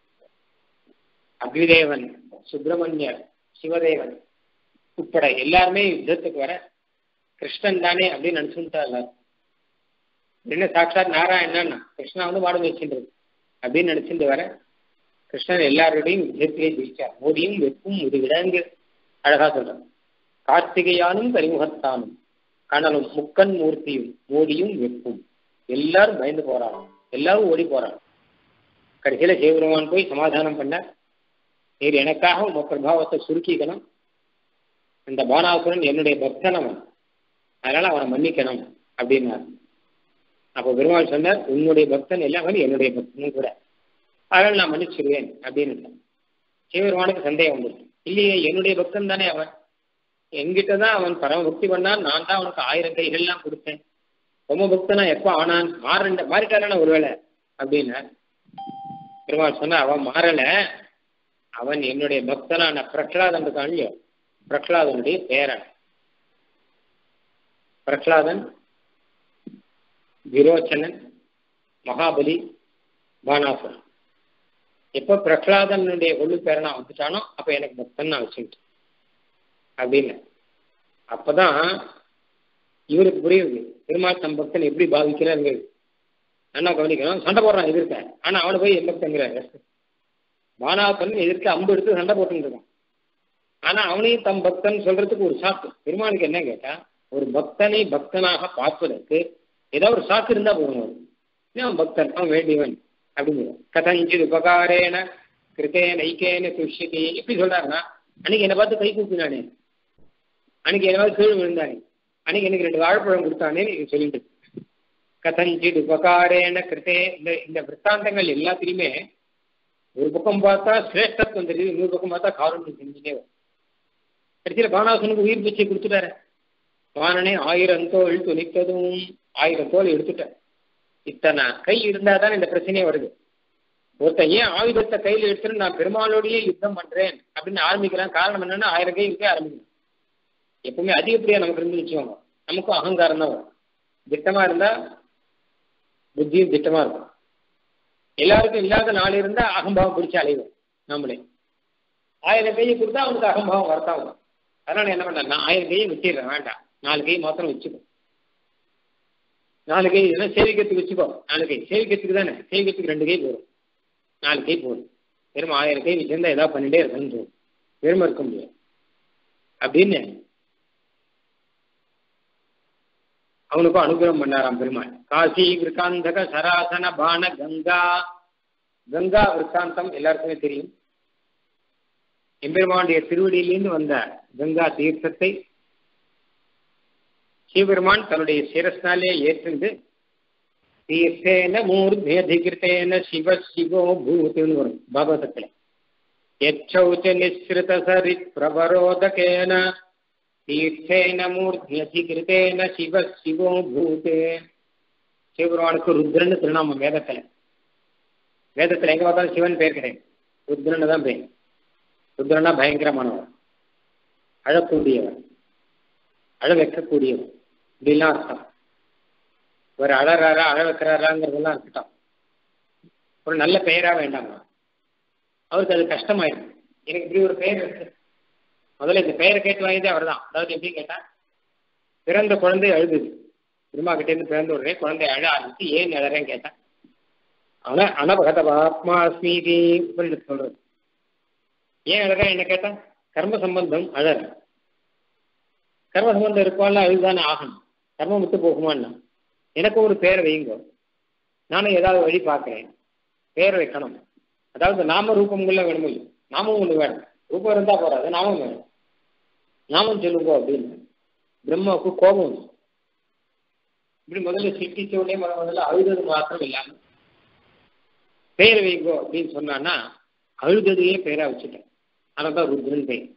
அக்னிதேவன் சுப்பிரமணியர் சிவதேவன் உட்பட எல்லாருமே யுத்தத்துக்கு வர கிருஷ்ணன் தானே அப்படின்னு நினைச்சுட்டா எல்லாரும் என்ன சாட்சாத் நாராயணன் கிருஷ்ணா வந்து பாடம் வச்சுன்றது அப்படின்னு நினைச்சிட்டு வர கிருஷ்ணன் எல்லாரோடையும் யுத்தத்திலே ஜெயிச்சார் மோடியும் வெப்பும் முதுகிடங்கு அழகா சொல்றான் கார்த்திகையானும் கரிமுகத்தானும் கனலும் முக்கன் மூர்த்தியும் மோடியும் வெப்பும் எல்லாரும் பயந்து போறாங்க எல்லாரும் ஓடி போறாங்க கடைசியில சிவபெருமான் போய் சமாதானம் பண்ண நீர் எனக்காக உங்க பிரபாவத்தை சுருக்கிக்கணும் இந்த பானாசுரன் என்னுடைய பக்தன் அவன் அதனால அவனை மன்னிக்கணும் அப்படின்னார் அப்போ பெருமாள் சொன்னார் உன்னுடைய பக்தன் எல்லாம் என்னுடைய பக்தனும் கூட அதனால் நான் மன்னிச்சிருவேன் அப்படின்னு சிவபெருமானுக்கு சந்தேகம் வந்துருக்கு இல்லையே என்னுடைய பக்தன் தானே அவன் என்கிட்ட தான் அவன் பரம பக்தி பண்ணான் நான் தான் அவனுக்கு ஆயிரம் கைகள்லாம் கொடுத்தேன் ரொம்ப பக்தனா எப்போ ஆனான் மாறண்ட மாறிட்டான ஒருவேளை அப்படின்னு பெருமாள் சொன்ன அவன் மாறல அவன் என்னுடைய பக்தனான பிரகலாதன் இருக்கான் இல்லையோ பிரகலாதனுடைய பேரன் பிரகலாதன் விரோச்சனன் மகாபலி பானாசுரன் எப்ப பிரகலாதனுடைய கொள்ளு பேரனா வந்துட்டானோ அப்ப எனக்கு பக்தன் நான் வச்சுக்கிட்டேன் அப்படின்னு அப்பதான் இவருக்கு புரியுது பெருமாள் தம் பக்தன் எப்படி பாவிக்கிறாங்க நல்லா கவனிக்கணும் சண்டை போடுறான் எதிர்க்க ஆனா அவனை போய் என் பக்தங்கிறாரு பானாசுரன் எதிர்க்க அம்பு எடுத்து சண்டை போட்டுன்னு இருக்கான் ஆனா அவனையும் தம் பக்தன் சொல்றதுக்கு ஒரு சாக்கு பெருமானுக்கு என்ன கேட்டா ஒரு பக்தனை பக்தனாக பார்ப்பதற்கு ஏதோ ஒரு சாக்கு இருந்தா போகணும் அவருக்கு. அவன் பக்தன் அவன் வேண்டியவன் அப்படிங்கிற கதஞ்சித் உபகாரேன கிருத்தே நைக்கேன துஷ்யதி எப்படி சொல்றாருன்னா அன்னைக்கு என்னை பார்த்து கை கூப்பினானே அன்னைக்கு என்ன பார்த்து கீழ் விழுந்தானே அன்னைக்கு எனக்கு ரெண்டு வாழைப்பழம் கொடுத்தானே நீங்க சொல்லிட்டு கதஞ்சித் உபகாரேன கிருத்தே இந்த இந்த விற்த்தாந்தங்கள் எல்லாத்திலையுமே ஒரு பக்கம் பார்த்தா சிரேஷ்டத்துவம் தெரியுது இன்னொரு பக்கம் பார்த்தா காரணம் செஞ்சுட்டே வரும் கடைசியில் பானாசனுக்கு உயிர் பிச்சை கொடுத்துட்டாரு வானனே ஆயிரம் தோல் துணித்ததும் ஆயிரம் தோல் எடுத்துட்டார் இத்தனை கை இருந்தா தான் இந்த பிரச்சனையே வருது ஒருத்தன் ஏன் ஆயுதத்தை கையில் எடுத்துட்டு நான் பெருமாளோடயே யுத்தம் பண்றேன் அப்படின்னு ஆரம்பிக்கிறான் காரணம் என்னன்னா ஆயிரம் கை இருக்கே ஆரம்பிக்கணும் எப்பவுமே அதிகப்படியா நமக்கு இருந்து வச்சுக்கோங்க நமக்கும் அகங்காரம் தான் வரும் திட்டமா இருந்தா புத்தியும் திட்டமா இருக்கும் எல்லாருக்கும் இல்லாத நாள் இருந்தா அகம்பாவம் பிடிச்சு அலைவோம் நம்மளே ஆயிரம் கையை கொடுத்தா அவனுக்கு அகம்பாவம் வரத்தான் வரும் அதனால என்ன பண்ண நான் ஆயிரம் கையை வச்சிடுறேன் வேண்டாம் நாலு கை மாத்திரம் வச்சுக்கோ நாலு கை இதெல்லாம் சேவிக்கிறதுக்கு வச்சுக்கோ நாலு கை சேவிக்கிறதுக்கு தானே சேவிக்கிறதுக்கு ரெண்டு கை போதும் நாலு கை போதும் வெறும் ஆயிரம் கை வச்சிருந்தா ஏதாவது பண்ணிட்டே இருக்கணும்னு தோணும் பெருமை இருக்க முடியாது அப்படின்னு அவனுக்கும் அனுகிரகம் பண்ணாராம் பெருமாள் காசி விற்காந்தக சராசன பான கங்கா கங்கா விற்காந்தம் எல்லாருக்குமே தெரியும் எம்பெருமானுடைய திருவடியிலிருந்து வந்த கங்கா தீர்த்தத்தை சிவபெருமான் தன்னுடைய சிரஸ்னாலே ஏற்றுண்டு தீர்த்தேன மூர்த்தியதிகிருத்தேன சிவ சிவோ பூத்துன்னு வரும் பாகவதத்துல எச்சௌச்ச நிஸ்ருத சரித் பிரபரோதகேன தீர்த்தேன மூர்த்தியதிகிருத்தேன சிவ சிவோ பூதே சிவபெருமானுக்கு ருத்ரன்னு திருநாமம் வேதத்துல வேதத்துல எங்க பார்த்தாலும் சிவன் பேர் கிடையாது ருத்ரன்னு தான் பேர் ருத்ரனா பயங்கரமானவர் அழக்கூடியவர் அழ வைக்கக்கூடியவர் இப்படிலாம் அர்த்தம் இவர் அழறாரா அழ வைக்கிறாராங்கிறதெல்லாம் இருக்கட்டும் ஒரு நல்ல பெயரா வேண்டாங்க அவருக்கு அது கஷ்டமாயிடும் எனக்கு இப்படி ஒரு பெயர் இருக்கு முதல்ல இந்த பெயரை கேட்டு வாங்கியதே அவர் தான் அதாவது எப்படி கேட்டா பிறந்த குழந்தை அழுகுது திருமா கிட்டே இருந்து பிறந்த உடனே குழந்தை அழ ஆரம்பிச்சு ஏன் அழறேன்னு கேட்டேன் ஆனா அனபகத ஆத்மா ஸ்மீதி சொல்றது ஏன் அழகா என்ன கேட்டா கர்ம சம்பந்தம் அழற கர்ம சம்பந்தம் இருக்கோம்ல அழுதானே ஆகணும் கர்மம் விட்டு போகுமான்னா எனக்கு ஒரு பேரை வைங்க நானும் ஏதாவது வழி பார்க்கிறேன் பேர் வைக்கணும் அதாவது நாம ரூபங்கள்ல வேணுமோ இல்லையோ நாமும் ஒன்று வேணும் ரூபம் இருந்தா போறாது நாமும் வேணும் நாமும் சொல்லுங்க அப்படின்னு பிரம்மாவுக்கு கோபம் வந்து இப்படி முதல்ல சிட்டிச்ச உடனே முதல்ல முதல்ல அழுதது மாத்திரம் இல்லாம பெயர் வைங்கோ அப்படின்னு சொன்னான்னா அழுததையே பெயரா வச்சுட்டேன் அதான் ருத்ரன் பெயர்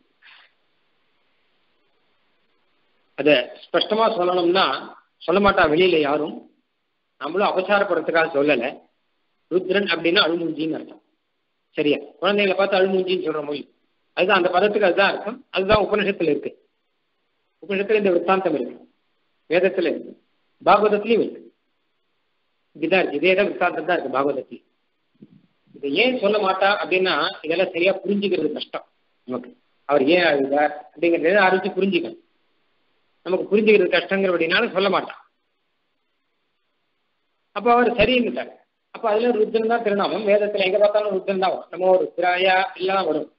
அத ஸ்பஷ்டமா சொல்லணும்னா சொல்ல மாட்டா வெளியில யாரும் நம்மளும் அபசாரப்படுறதுக்காக சொல்லல ருத்ரன் அப்படின்னா அழுமூஞ்சின்னு அர்த்தம் சரியா குழந்தைகளை பார்த்து அழுமூஞ்சின்னு சொல்ற மொழி அதுதான் அந்த பதத்துக்கு அதுதான் அர்த்தம் அதுதான் உபநிஷத்துல இருக்கு உபநிஷத்துல இந்த விற்த்தாந்தம் இருக்கு வேதத்துல இருக்கு பாகவதத்திலையும் இருக்கு இப்படிதான் இருக்கு இதே தான் விற்த்தாந்தம் தான் இருக்கு பாகவதத்திலையும் இதை ஏன் சொல்ல மாட்டா அப்படின்னா இதெல்லாம் சரியா புரிஞ்சுக்கிறது கஷ்டம் நமக்கு அவர் ஏன் அழுதார் அப்படிங்கிறத ஆரம்பிச்சு புரிஞ்சுக்கணும் நமக்கு புரிஞ்சுக்கிறது கஷ்டங்கிறபடினாலும் சொல்ல மாட்டான் அப்போ அவர் சரின்னுட்டார் அப்போ அதுல ருத்ரன் தான் திருநாமம் வேதத்துல எங்க பார்த்தாலும் ருத்ரன் தான் வரும் நம்ம ஒரு திராயா எல்லாம் வரும்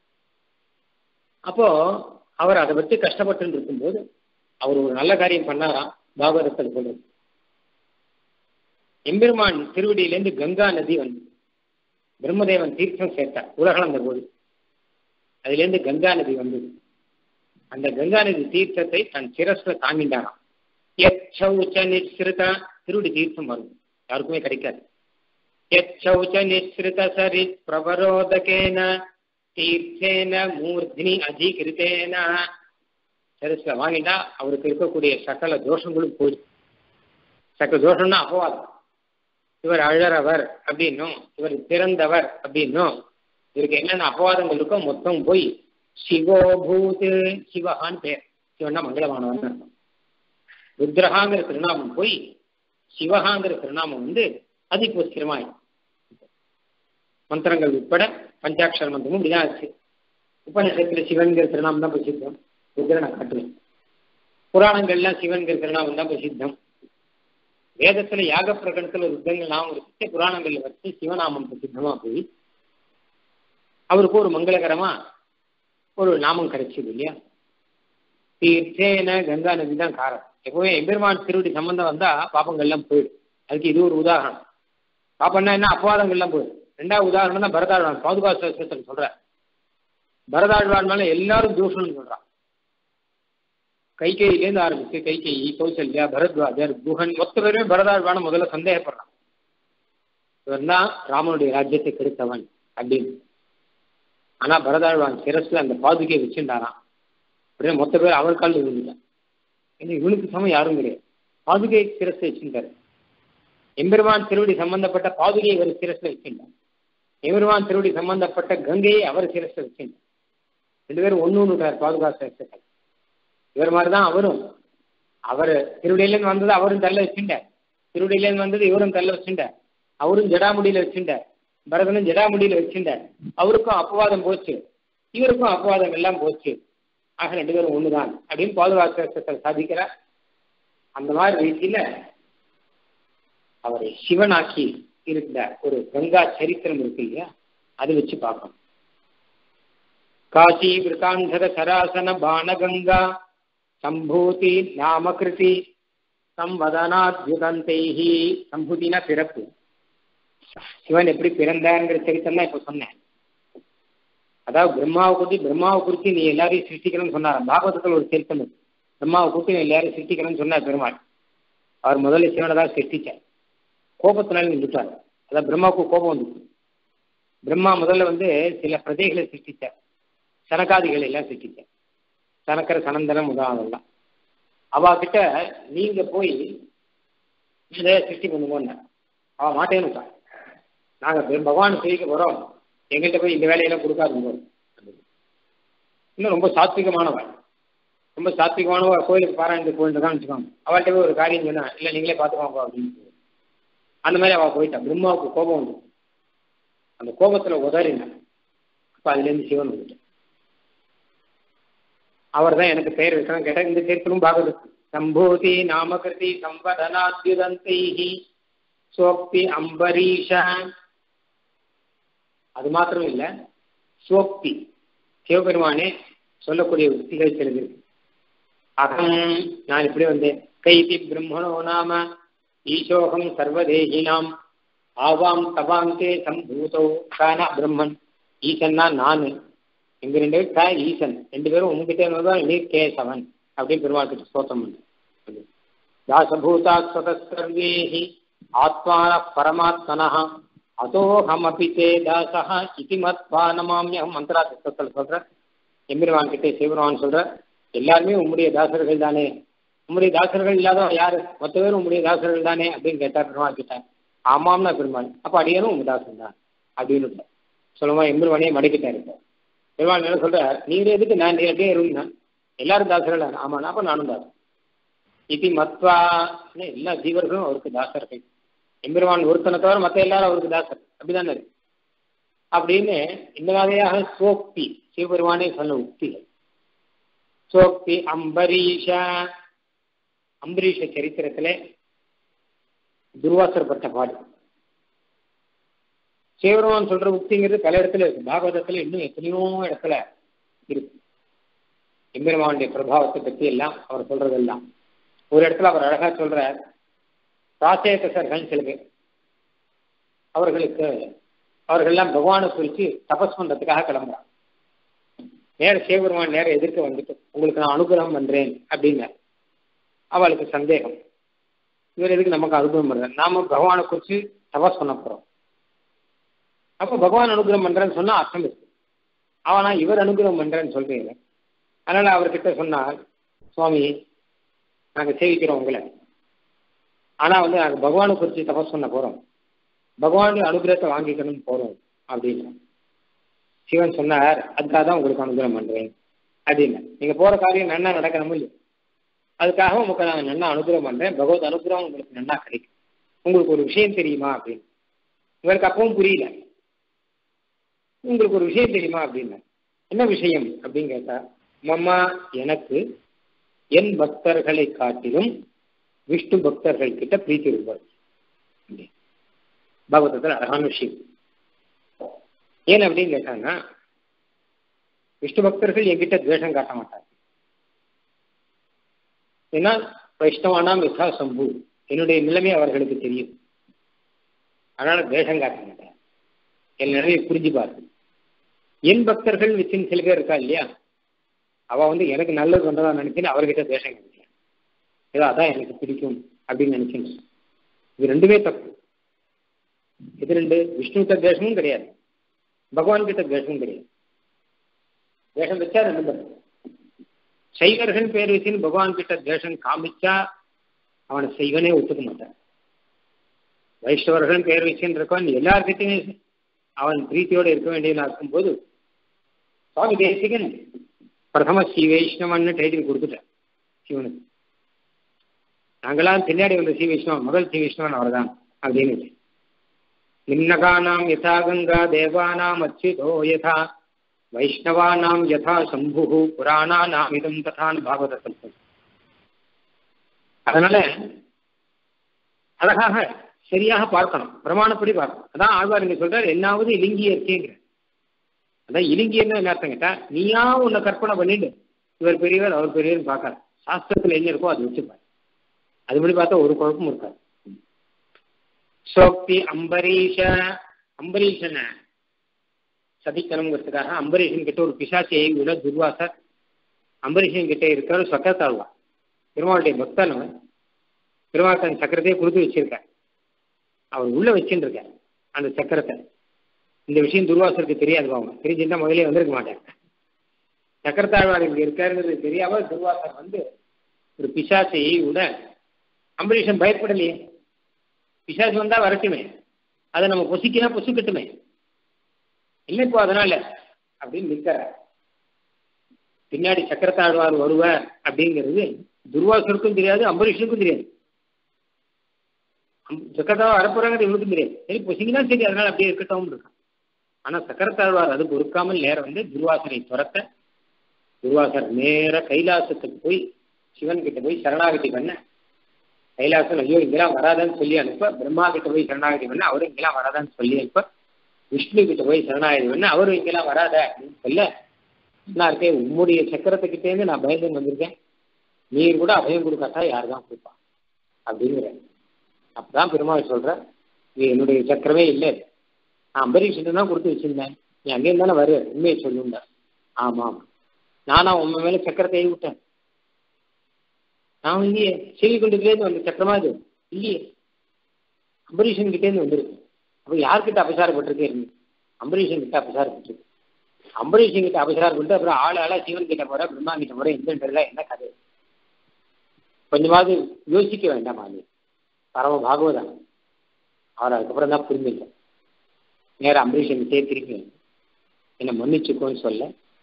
அப்போ அவர் அதை பற்றி கஷ்டப்பட்டு இருக்கும்போது அவர் ஒரு நல்ல காரியம் பண்ணாராம் பாகவதத்தில் சொல்றது எம்பெருமான் திருவடியிலேருந்து கங்கா நதி வந்து பிரம்மதேவன் தீர்த்தம் சேர்த்தார் உலகளந்த போது அதுலேருந்து கங்கா நதி வந்தது அந்த கங்கா நதி தீர்த்தத்தை தன் சிரஸ்ல தாங்கிண்டாராம் எச்சௌச்ச நிஸ்ருத திருவடி தீர்த்தம் வரும் யாருக்குமே கிடைக்காது எச்சௌச்ச நிஸ்ருத சரித் பிரபரோதகேன தீர்த்தேன மூர்த்தினி அதிகிருத்தேன சிரஸ்ல வாங்கிட்டா அவருக்கு இருக்கக்கூடிய சகல தோஷங்களும் போய் சகல தோஷம்னா அபவாதம் இவர் அழறவர் அப்படின்னும் இவர் பிறந்தவர் அப்படின்னும் இவருக்கு என்னென்ன அபவாதங்கள் இருக்கோ மொத்தம் போய் சிவோபூத் சிவஹான்னு பேர் சிவன்னா மங்களமானவன் அர்த்தம் ருத்ரஹாங்கிற திருநாமம் போய் சிவஹாங்கிற திருநாமம் வந்து அது இப்போ ஸ்திரமாய் மந்திரங்கள் உட்பட பஞ்சாட்சர மந்திரமும் இப்படிதான் ஆச்சு உபநிஷத்துல சிவன்கிற திருநாமம் தான் பிரசித்தம் ருத்ரனை காட்டுவேன் புராணங்கள்லாம் சிவன்கிற திருநாமம் தான் பிரசித்தம் வேதத்துல யாக பிரகடனத்துல ருத்தங்கள் நாமம் இருக்கு புராணங்கள்ல வச்சு சிவநாமம் பிரசித்தமா போய் அவருக்கு ஒரு மங்களகரமா ஒரு நாமம் கிடைச்சது இல்லையா தீர்த்தேன கங்கா நதி தான் காரணம் எப்பவுமே எம்பெருமான் திருவடி சம்பந்தம் வந்தா பாப்பங்கள்லாம் போயிடும் அதுக்கு இது ஒரு உதாரணம் பாப்பம்னா என்ன அபவாதங்கள்லாம் போயிடும் ரெண்டாவது உதாரணம் தான் பரதாழ்வான் பாதுகா சாஸ்திரத்தில் சொல்ற பரதாழ்வான் மேல எல்லாரும் தூஷணம் சொல்றான் கைகையிலேருந்து ஆரம்பிச்சு கைகேயி கௌசல்யா பரத்வாஜர் குஹன் மொத்த பேருமே பரதாழ்வான முதல்ல சந்தேகப்படுறான் இவன் தான் ராமனுடைய ராஜ்யத்தை கெடுத்தவன் அப்படின்னு ஆனா பரதாழ்வான் சிரஸ்ல அந்த பாதுகையை வச்சுட்டாராம் உடனே மொத்த பேர் அவர் காலில் விழுந்துட்டான் ஏன்னா இவனுக்கு சமம் யாரும் கிடையாது பாதுகை சிரஸ்ல வச்சுட்டாரு எம்பெருமான் திருவடி சம்பந்தப்பட்ட பாதுகையை இவர் சிரஸ்ல வச்சுட்டார் எம்பெருமான் திருவடி சம்பந்தப்பட்ட கங்கையை அவர் சிரஸ்ல வச்சுட்டார் ரெண்டு பேரும் ஒண்ணு ஒண்ணுட்டார் பாதுகா சிரஸ்கள் இவர் மாதிரி தான் அவரும் அவர் திருவடியிலேருந்து வந்தது அவரும் தள்ள வச்சுட்டார் திருவடியிலேருந்து வந்தது இவரும் தள்ள வச்சுட்டார் அவரும் ஜடாமுடியில வச்சுட்டார் பரதனும் ஜடாமுடியில வச்சுட்டார் அவருக்கும் அபவாதம் போச்சு இவருக்கும் அபவாதம் எல்லாம் போச்சு ஆக ரெண்டு பேரும் ஒண்ணுதான் அப்படின்னு பாதுகாப்பு சாதிக்கிறார் அந்த மாதிரி ரீதியில அவரை சிவனாக்கி இருந்த ஒரு கங்கா சரித்திரம் இருக்கு இல்லையா அது வச்சு பார்க்கணும் காசி விருத்தாந்தர சராசன பானகங்கா சம்பூதி நாமகிருதி சம்வதனாத்யுதந்தைஹி சம்பூதினா பிறப்பு சிவன் எப்படி பிறந்தாருங்கிற சரித்திரம் தான் இப்ப சொன்னேன் அதாவது பிரம்மாவை குறித்து பிரம்மாவை குறித்து நீ எல்லாரையும் சிருஷ்டிக்கணும்னு சொன்னார் பாகவதத்தில் ஒரு சரித்திரம் இருக்கு பிரம்மாவை குறித்து நீ எல்லாரையும் சிருஷ்டிக்கணும்னு சொன்னார் பெருமாள் அவர் முதல்ல சிவனை தான் சிருஷ்டிச்சார் கோபத்தினால நின்றுட்டார் அதான் பிரம்மாவுக்கு கோபம் வந்துச்சு பிரம்மா முதல்ல வந்து சில பிரஜைகளை சிருஷ்டிச்சார் சனகாதிகளை எல்லாம் சிருஷ்டிச்சார் சனக்கர சனந்தனம் முதலாம் அவ கிட்ட நீங்க போய் இதை சிருஷ்டி பண்ணுவோன்னு அவ மாட்டேன்னு நாங்க பகவான் செய்ய போறோம் எங்கள்கிட்ட போய் இந்த வேலையெல்லாம் கொடுக்காதுங்க இன்னும் ரொம்ப சாத்விகமானவள் ரொம்ப சாத்விகமானவ கோயிலுக்கு பாராயணத்துக்கு போயிட்டு தான் வச்சுக்கோங்க அவள்கிட்ட போய் ஒரு காரியம் சொன்னா இல்லை நீங்களே பார்த்துக்கோங்க அப்படின்னு அந்த மாதிரி அவள் போயிட்டா பிரம்மாவுக்கு கோபம் வந்து அந்த கோபத்துல உதறினான் அப்ப அதுல இருந்து சிவன் வந்துட்டான் அவர் தான் எனக்கு பெயர் வைக்கணும் கேட்டால் இந்த சரித்திரம் பாகவதம் சம்பூதி நாமகிருதி சம்பதனாத்யுதந்தைஹி சோக்தி அம்பரீஷ அது மாத்திரம் இல்ல சோக்தி சிவபெருமானே சொல்லக்கூடிய உத்திகள் சிலது அகம் நான் இப்படி வந்தேன் கைதி பிரம்மணோ நாம ஈசோகம் சர்வதேகினாம் ஆவாம் தவாந்தே சம்பூதோ கானா பிரம்மன் ஈசன்னா நானு எங்க ரெண்டு பேரும் க ஈசன் ரெண்டு பேரும் உங்ககிட்ட இருந்ததான் நீர் கேசவன் அப்படின்னு பெருமாள் கிட்ட ஸ்தோத்திரம் பண்ணு தாசபூதா ஸ்வதஸ்தர்வேஹி ஆத்மான பரமாத்மனா அதோஹமபி தே தாசா இதி மத்வா நமாமியம் மந்திரா திட்டத்தில் சொல்ற எம்பெருமான் கிட்டே சிவபெருமான் சொல்ற எல்லாருமே உம்முடைய தாசர்கள் தானே உம்முடைய தாசர்கள் இல்லாதவன் யாரு மொத்த பேரும் உம்முடைய தாசர்கள் தானே அப்படின்னு கேட்டா பெருமாள் கிட்ட ஆமாம்னா பெருமாள் அப்ப அடியனும் உங்க தாசன் தான் அப்படின்னு சொல்லுமா எம்பெருமானையே மடக்கிட்டாரு இப்போ பெருமாள் என்ன சொல்ற நீர் எதுக்கு நான் நேரடியே இருந்தான் எல்லாரும் தாசர்கள் ஆமாண்ணா அப்ப நானும் தாசன் இது மத்வா எல்லா ஜீவர்களும் அவருக்கு தாசர்கள் எம்பெருமான் ஒருத்தனை தவிர மற்ற எல்லாரும் அவருக்கு தாசர் அப்படிதானே இருக்கு அப்படின்னு இந்த வகையாக சோக்தி சிவபெருமானே சொன்ன உக்திகள் சோக்தி அம்பரீஷ அம்பரீஷ சரித்திரத்திலே துர்வாசரப்பட்ட பாடு சிவபெருமான் சொல்ற உக்திங்கிறது பல இடத்துல இருக்கு பாகவதத்துல இன்னும் எத்தனையோ இடத்துல இருக்கு எம்பெருமானுடைய பிரபாவத்தை பத்தி எல்லாம் அவர் சொல்றதெல்லாம் ஒரு இடத்துல அவர் அழகா சொல்ற ராசேகசர்கள் சில பேர் அவர்களுக்கு அவர்கள்லாம் பகவானை குறித்து தபஸ் பண்றதுக்காக கிளம்புறாங்க நேர சிவபெருமான் நேர எதிர்க்க வந்துட்டு உங்களுக்கு நான் அனுகிரகம் பண்றேன் அப்படின்னு அவளுக்கு சந்தேகம் இவர் எதுக்கு நமக்கு அனுகிரகம் பண்றாரு நாம பகவானை குறித்து தபஸ் பண்ண போறோம் அப்ப பகவான் அனுகிரகம் பண்றேன்னு சொன்னா அர்த்தம் இருக்கு அவனா இவர் அனுகிரகம் பண்றேன்னு சொல்றீங்க அதனால அவர்கிட்ட சொன்னால் சுவாமி நாங்க சேவிக்கிறோம் உங்களை ஆனா வந்து நாங்க பகவானை குறித்து தபஸ் பண்ண போறோம் பகவானுடைய அனுகிரகத்தை வாங்கிக்கணும்னு போறோம் அப்படின்னு சிவன் சொன்னார் அதுக்காக தான் உங்களுக்கு அனுகிரகம் பண்றேன் அப்படின்னு நீங்க போற காரியம் நன்னா நடக்கணும் இல்லையா அதுக்காக உங்களுக்கு நான் நன்னா அனுகிரகம் பண்றேன் பகவத் அனுகிரகம் உங்களுக்கு நன்னா கிடைக்கும் உங்களுக்கு ஒரு விஷயம் தெரியுமா அப்படின்னு இவருக்கு அப்பவும் புரியல உங்களுக்கு ஒரு விஷயம் தெரியுமா அப்படின்னு என்ன விஷயம் அப்படின்னு கேட்டா மம்மா எனக்கு என் பக்தர்களை காட்டிலும் விஷ்ணு பக்தர்கள் கிட்ட பிரீத்தி இருப்பார் பாகவதத்தில் அழகான விஷயம் ஏன் அப்படின்னு கேட்டாங்கன்னா விஷ்ணு பக்தர்கள் என்கிட்ட துவேஷம் காட்ட மாட்டாங்க ஏன்னா வைஷ்ணவானாம் யதா சம்பு என்னுடைய நிலைமை அவர்களுக்கு தெரியும் அதனால துவேஷம் காட்ட மாட்டேன் என் நிலைமையை புரிஞ்சுப்பாரு என் பக்தர்கள் வித்தின் சில பேர் இருக்கா இல்லையா அவ வந்து எனக்கு நல்லது பண்றதா நினைச்சுன்னு அவர்கிட்ட துவேஷம் காமிக்கலாம் ஏதோ அதான் எனக்கு பிடிக்கும் அப்படின்னு நினைச்சுன்னு இது ரெண்டுமே தப்பு இது ரெண்டு விஷ்ணுகிட்ட துவேஷமும் கிடையாது பகவான் கிட்ட துவேஷமும் கிடையாது துவேஷம் வச்சா ரெண்டு தப்பு சைவர்கள் பேர் வச்சுன்னு பகவான் கிட்ட துவேஷம் காமிச்சா அவனை செய்வனே ஒத்துக்க மாட்டான் வைஷ்ணவர்கள் பேர் வச்சுன்னு இருக்கவன் எல்லார்கிட்டையுமே அவன் பிரீத்தியோடு இருக்க வேண்டியவனா இருக்கும்போது சுவாமி தேசிகன் பிரதம ஸ்ரீ வைஷ்ணவன் டைட்டில் கொடுத்துட்டார் சிவனுக்கு நாங்களாம் பின்னாடி வந்த ஸ்ரீ வைஷ்ணவன் முதல் ஸ்ரீ வைஷ்ணவன் அவர்தான் அப்படின்னு நின்னகானாம் யதா கங்கா தேவானாம் அச்சுதோ யதா வைஷ்ணவானாம் யதா சம்பு புராணானாம் இதம் ததான் பாகவத சம்பம் அதனால அழகாக சரியாக பார்க்கணும் பிரமாணப்படி பார்க்கணும் அதான் ஆழ்வார் இங்க சொல்றாரு என்னாவது இலிங்கிய இருக்கேங்கிற அதான் இலிங்கியன்னு என்ன அர்த்தம் கேட்டா நீயா உன்னை கற்பனை பண்ணிட்டு இவர் பெரியவர் அவர் பெரியவர் பார்க்கல சாஸ்திரத்துல என்ன இருக்கோ அது வச்சுப்பாரு அதுபடி பார்த்தா ஒரு குழப்பமும் இருக்காது சோக்தி அம்பரீஷ அம்பரீஷனை சதிக்கணுங்கிறதுக்காக அம்பரீஷன் கிட்ட ஒரு பிசாசியை விட துர்வாசர் அம்பரீஷன் கிட்ட இருக்கிற சொக்கத்தாழ்வா பெருமாளுடைய பக்தன் அவன் பெருமாள் தன் சக்கரத்தையே கொடுத்து வச்சிருக்கார் அவர் உள்ள வச்சுட்டு இருக்கார் அந்த சக்கரத்தை இந்த விஷயம் துர்வாசருக்கு தெரியாது அவங்க தெரிஞ்சிருந்தா முதலே வந்திருக்க மாட்டேன் சக்கரத்தாழ்வார் இங்க இருக்காருங்கிறது தெரியாம துர்வாசர் வந்து ஒரு பிசாசையை விட அம்பரீஷன் பயப்படலையே பிசாசு வந்தா வரட்டுமே அதை நம்ம பொசிக்கினா பொசுக்கட்டுமே இல்லை இப்போ அதனால அப்படின்னு நிற்கிறார் பின்னாடி சக்கரத்தாழ்வார் வருவார் அப்படிங்கிறது துர்வாசருக்கும் தெரியாது அம்பரீஷனுக்கும் தெரியாது சக்கரத்தாழ்வார் வரப்போறாங்கிறது இவனுக்கும் தெரியாது சரி பொசிங்கன்னா சரி அதனால அப்படியே இருக்கட்டும் இருக்கான் ஆனா சக்கரத்தாழ்வார் அது பொறுக்காமல் நேரம் வந்து துர்வாசனை துரத்த துர்வாசர் நேர கைலாசத்துக்கு போய் சிவன் கிட்ட போய் சரணாகதி பண்ண கைலாசம் ஐயோ இங்கெல்லாம் வராதான்னு சொல்லி அனுப்ப பிரம்மா கிட்ட போய் சரணாகதி பண்ண அவரும் இங்கெல்லாம் வராதான்னு சொல்லி அனுப்ப விஷ்ணு கிட்ட போய் சரணாகதி பண்ண அவரும் இங்கெல்லாம் வராத அப்படின்னு சொல்ல நான் இருக்கேன் உம்முடைய சக்கரத்துக்கிட்டேருந்து நான் பயந்து வந்திருக்கேன் நீர் கூட அபயம் கொடுக்காட்டா யார் தான் கொடுப்பா அப்படிங்கிற அப்பதான் பெருமாள் சொல்ற இது என்னுடைய சக்கரமே இல்லை நான் அம்பரீஷன் தான் கொடுத்து வச்சிருந்தேன் நீ அங்கே தானே வரு உண்மையை சொல்லுங்க ஆமாம் நானா உண்மை மேல சக்கரத்தை விட்டேன் நான் இல்லையே செய்தி கொண்டுலேருந்து வந்த சக்கரமா இது இல்லையே அம்பரீஷன் கிட்டேருந்து வந்திருக்கு அப்போ யார்கிட்ட அபசாரப்பட்டிருக்கே இருந்து அம்பரீஷன் கிட்ட அபசாரப்பட்டிருக்கு அம்பரீஷன் கிட்ட அபசாரப்பட்டு அப்புறம் ஆள் ஆளா சிவன் கிட்ட போற பிரம்மா கிட்ட போற எந்தன்றதுல என்ன கதை கொஞ்சமாவது யோசிக்க வேண்டாம் அது பரம பாகவதம் அவர் அதுக்கப்புறம் தான் புரிஞ்சில்லை நேரம் அம்பரீஷன் கிட்டே திருப்பி என்னை மன்னிச்சுக்கோன்னு சொல்ல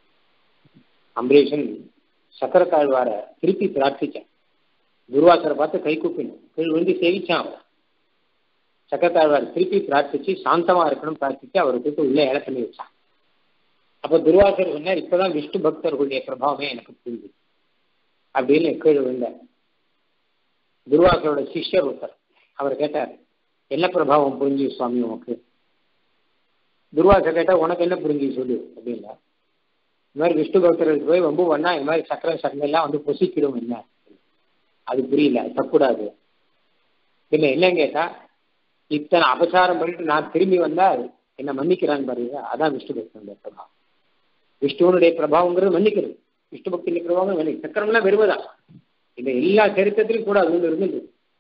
அம்பரீஷன் சக்கரத்தாழ்வார திருப்பி பிரார்த்திச்சான் துர்வாசரை பார்த்து கை கூப்பினோம் கீழ் விழுந்து சேவிச்சான் அவர் சக்கரத்தாழ்வார் திருப்பி பிரார்த்திச்சு சாந்தமா இருக்கணும் பிரார்த்திச்சு அவரை கூப்பிட்டு உள்ளே ஏழை பண்ணி வச்சான் அப்போ துர்வாசர் சொன்னார் இப்பதான் விஷ்ணு பக்தர்களுடைய பிரபாவமே எனக்கு புரிஞ்சு அப்படின்னு கீழ் விழுந்தார் துர்வாசரோட சிஷ்யர் ஒருத்தர் அவர் கேட்டார் என்ன பிரபாவம் புரிஞ்சு சுவாமி உனக்கு துர்வாசர் கேட்டா உனக்கு என்ன புரிஞ்சு சொல்லு அப்படின்னா இந்த மாதிரி விஷ்ணு பக்தர்களுக்கு போய் ரொம்ப பண்ணா இந்த மாதிரி சக்கரம் சக்கரம் எல்லாம் வந்து பொசிக்கிடும் என்ன அது புரியல தக்கூடாது இல்லை என்னன்னு கேட்டா இத்தனை அபசாரம் பண்ணிட்டு நான் திரும்பி வந்தா என்ன மன்னிக்கிறான்னு பாருங்க அதான் விஷ்ணு பக்தனுடைய பிரபாவம் விஷ்ணுவனுடைய பிரபாவங்கிறது மன்னிக்கிறது விஷ்ணு பக்தியுடைய பிரபாவம் மன்னி சக்கரம்லாம் வெறுவதான் இந்த எல்லா சரித்திரத்திலும் கூட அது ஒன்று இருந்தது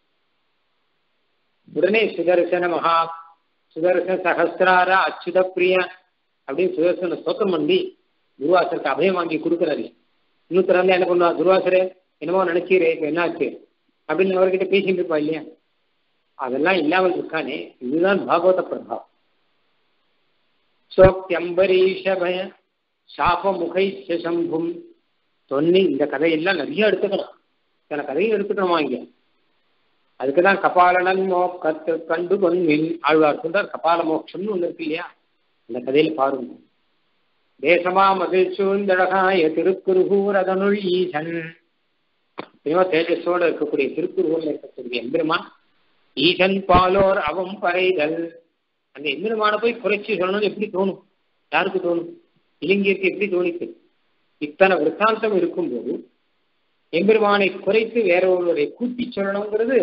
உடனே சுதர்சன மகா சுதர்சன சகசிரார அச்சுத பிரிய அப்படின்னு சுதர்சன ஸ்தோத்திரம் பண்ணி துர்வாசருக்கு அபயம் வாங்கி கொடுக்குறாரு இன்னொருத்தர் வந்து என்ன பண்ணுவா துர்வாசரே என்னமோ நினைச்சீரே இப்போ என்னாச்சு அப்படின்னு அவர்கிட்ட பேசிட்டு இருப்பா இல்லையா அதெல்லாம் இல்லாமல் இருக்கானே இதுதான் பாகவத பிரபாவம் சோக்தியம்பரீஷபய சாபமுகை சம்பும் சொன்னி இந்த கதையெல்லாம் நிறைய எடுத்துக்கணும் சில கதையும் எடுத்துக்கணுமா இங்க அதுக்குதான் கபாலனன் மோக்கத்து கண்டு கொன்மின் ஆழ்வார் சொல்றார் கபால மோட்சம்னு ஒண்ணு இருக்கு இல்லையா இந்த கதையில பாருங்க தேசமா மகிழ் சூழ்ந்தழகாய திருக்குறுகூர் அதனுள் ஈசன் சினிமா தேஜஸோட இருக்கக்கூடிய திருக்குறுகூர்ல இருக்கக்கூடிய எம்பெருமான் ஈசன் பாலோர் அவம் பறைதல் அந்த எம்பெருமான போய் குறைச்சி சொல்லணும்னு எப்படி தோணும் யாருக்கு தோணும் இளைஞருக்கு எப்படி தோணிச்சு இத்தனை விற்த்தாந்தம் இருக்கும்போது எம்பெருமானை குறைத்து வேற ஒருவரை கூட்டி சொல்லணுங்கிறது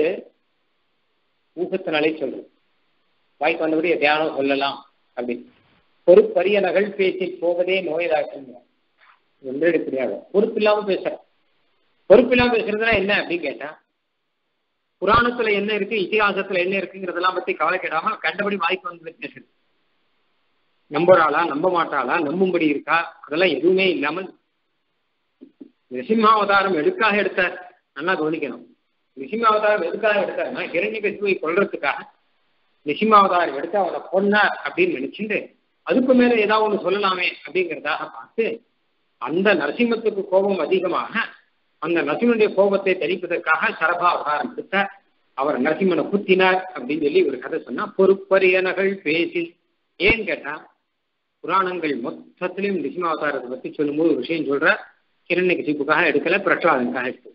ஊகத்தினாலே சொல்றது வாய்க்கு வந்தபடி தியானம் சொல்லலாம் அப்படின்னு பொறுப்பரிய நகல் பேசி போவதே நோயதாக்குங்க ஒன்றெடுப்படியாக பொறுப்பு இல்லாம பேசுறேன் பொறுப்பு இல்லாம பேசுறதுனா என்ன அப்படின்னு கேட்டா புராணத்துல என்ன இருக்கு இதிகாசத்துல என்ன இருக்குங்கிறதெல்லாம் பத்தி கவலை கேடாம கண்டபடி வாய்க்கு வந்து பேசுறது நம்புறாளா நம்ப மாட்டாளா நம்பும்படி இருக்கா அதெல்லாம் எதுவுமே இல்லாமல் நிசிம்மாவதாரம் எதுக்காக எடுத்தார் நல்லா கவனிக்கணும் நிசிம்மாவதாரம் எதுக்காக எடுத்தாருன்னா ஹிரண்ய கசிவை கொள்றதுக்காக நிசிம்மாவதாரம் எடுத்து அவனை கொன்னார் அப்படின்னு நினைச்சுட்டு அதுக்கு மேல ஏதாவது ஒண்ணு சொல்லலாமே அப்படிங்கிறதாக பார்த்து அந்த நரசிம்மத்துக்கு கோபம் அதிகமாக அந்த நரசிம்மனுடைய கோபத்தை தணிப்பதற்காக சரபா அவதாரம் எடுத்தார் அவர் நரசிம்மனை குத்தினார் அப்படின்னு சொல்லி ஒரு கதை சொன்னா பொறுப்பரியனகள் பேசி ஏன்னு கேட்டா புராணங்கள் மொத்தத்திலையும் நிசிமாவதாரத்தை பத்தி சொல்லும்போது ஒரு விஷயம் சொல்ற கிரண்ய கசிப்புக்காக எடுக்கல பிரகலாதனுக்காக எடுத்து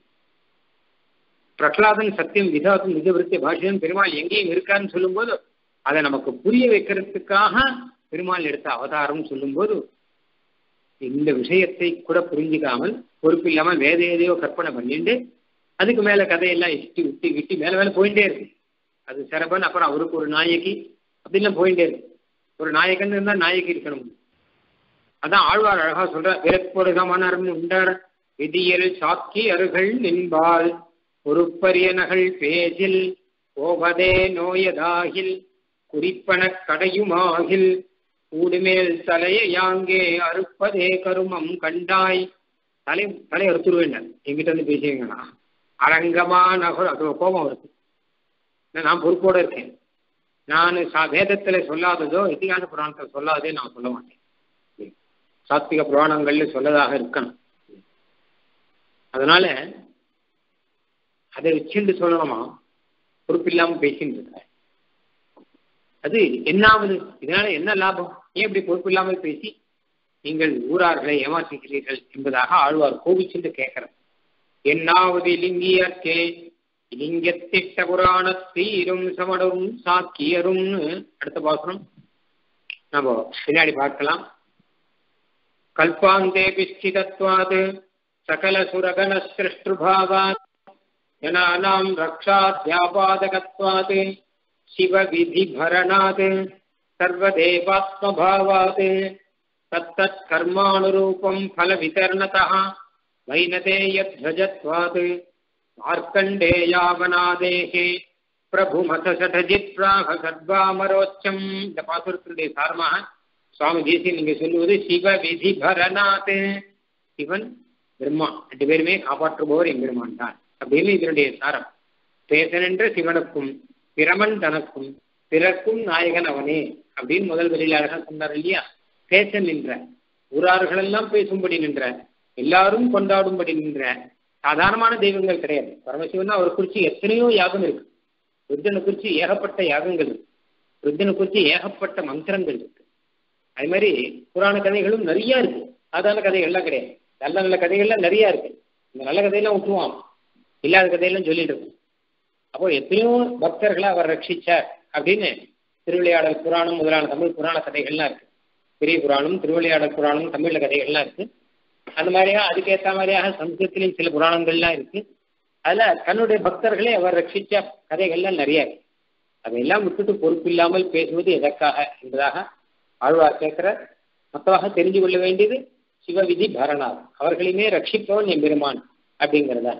பிரகலாதன் சத்தியம் விதாத்தும் நிஜவிருத்திய பாஷ்யம் பெருமாள் எங்கேயும் இருக்காருன்னு சொல்லும்போது அதை நமக்கு புரிய வைக்கிறதுக்காக பெருமாள் எடுத்த அவதாரம் சொல்லும்போது இந்த விஷயத்தை கூட புரிஞ்சுக்காமல் பொறுப்பு இல்லாமல் வேத எதையோ கற்பனை பண்ணிட்டு அதுக்கு மேல கதையெல்லாம் இஷ்டி விட்டி விட்டி மேல மேல போயிட்டே இருக்கு அது சிறப்பன் அப்புறம் அவருக்கு ஒரு நாயகி அப்படின்லாம் போயிட்டே இருக்கு ஒரு நாயகன் இருந்தா நாயகி இருக்கணும் அதான் ஆழ்வார் அழகா சொல்ற பிறப்பொருக மணர்ந்து உண்டார் விதியல் சாக்கி அருகள் நின்பால் பொறுப்பரிய நகல் பேஜில் போவதே நோயதாகில் குறிப்பன கடையுமாகில் கூடுமேல் தலையை யாங்கே அறுப்பதே கருமம் கண்டாய் தலை தலை அறுத்துருவேன் எங்கிட்ட வந்து பேசுவீங்கண்ணா அரங்கமா நகர் அது கோபம் வருது நான் பொறுப்போட இருக்கேன் நான் சா வேதத்துல சொல்லாததோ இத்திகாச புராணத்தில் சொல்லாததே நான் சொல்ல மாட்டேன் சாத்விக புராணங்கள்ல சொல்லதாக இருக்கணும் அதனால அதை வச்சுட்டு சொல்லணுமா பொறுப்பில்லாம பேசிட்டு இருக்க அது என்னாவது இதனால என்ன லாபம் ஏன் இப்படி பொறுப்பு இல்லாமல் பேசி நீங்கள் ஊரார்களை ஏமாற்றுகிறீர்கள் என்பதாக ஆழ்வார் கோபிச்சுட்டு கேட்கிறார் என்னாவது இலிங்கியர்க்கே இலிங்கத்திட்ட புராணத்தீரும் சமடரும் சாக்கியரும் அடுத்த பாசனம் நம்ம பின்னாடி பார்க்கலாம் கல்பாந்தே பிஸ்திதத்வாது சகல சுரகண சிருஷ்டுபாவாத் ஜனானாம் ரக்ஷாத்யாபாதகத்வாத் शिवविधिभरणात् सर्वदेवात्मभावात् तत्तत् कर्मानुरूपम् फलवितरणतः वैनतेयध्वजत्वात् மார்க்கண்டேயாவனாதேகே பிரபுமத சடஜித் பிராக சர்வாமரோச்சம் இந்த பாசுரத்தினுடைய சாரமாக சுவாமி தேசியன் நீங்க சொல்லுவது சிவ விதி பரநாத் சிவன் பிரம்மா ரெண்டு பேருமே காப்பாற்றுபவர் எம்பெருமான் தான் அப்படின்னு இதனுடைய சாரம் பேசனென்ற சிவனுக்கும் பிரமன் தனக்கும் பிறக்கும் நாயகன் அவனே அப்படின்னு முதல் வரியில் அழகா சொன்னார் இல்லையா பேச நின்ற ஊரார்கள் எல்லாம் பேசும்படி நின்ற எல்லாரும் கொண்டாடும்படி நின்ற சாதாரணமான தெய்வங்கள் கிடையாது பரமசிவன் அவர் குறிச்சு எத்தனையோ யாகம் இருக்கு ருத்தனை குறிச்சு ஏகப்பட்ட யாகங்கள் இருக்கு ருத்தனை குறிச்சு ஏகப்பட்ட மந்திரங்கள் இருக்கு அது மாதிரி புராண கதைகளும் நிறைய இருக்கு சாதாரண கதைகள்லாம் கிடையாது நல்ல நல்ல கதைகள்லாம் நிறைய இருக்கு இந்த நல்ல கதையெல்லாம் விட்டுருவான் இல்லாத கதையெல்லாம் சொல்லிட்டு இருக்கும் அப்போ எத்தனையோ பக்தர்களை அவர் ரட்சிச்சார் அப்படின்னு திருவிளையாடல் புராணம் முதலான தமிழ் புராண கதைகள்லாம் இருக்கு பெரிய புராணம் திருவிளையாடல் புராணம் தமிழ்ல கதைகள்லாம் இருக்கு அந்த மாதிரியா அதுக்கேற்ற மாதிரியாக சம்ஸ்கிருத்திலையும் சில புராணங்கள்லாம் இருக்கு அதுல தன்னுடைய பக்தர்களை அவர் ரட்சிச்ச கதைகள்லாம் நிறைய இருக்கு அதையெல்லாம் விட்டுட்டு பொறுப்பு இல்லாமல் பேசுவது எதற்காக என்பதாக ஆழ்வார் கேட்கிற மொத்தமாக தெரிஞ்சு கொள்ள வேண்டியது சிவவிதி பரணார் அவர்களையுமே ரட்சிப்பவன் எம்பெருமான் அப்படிங்கிறதா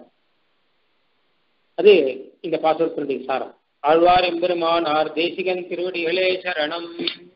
அது இந்த பாசுரத்தினுடைய சாரம் ஆழ்வார் எம்பெருமான் ஆர் தேசிகன் திருவடிகளே சரணம்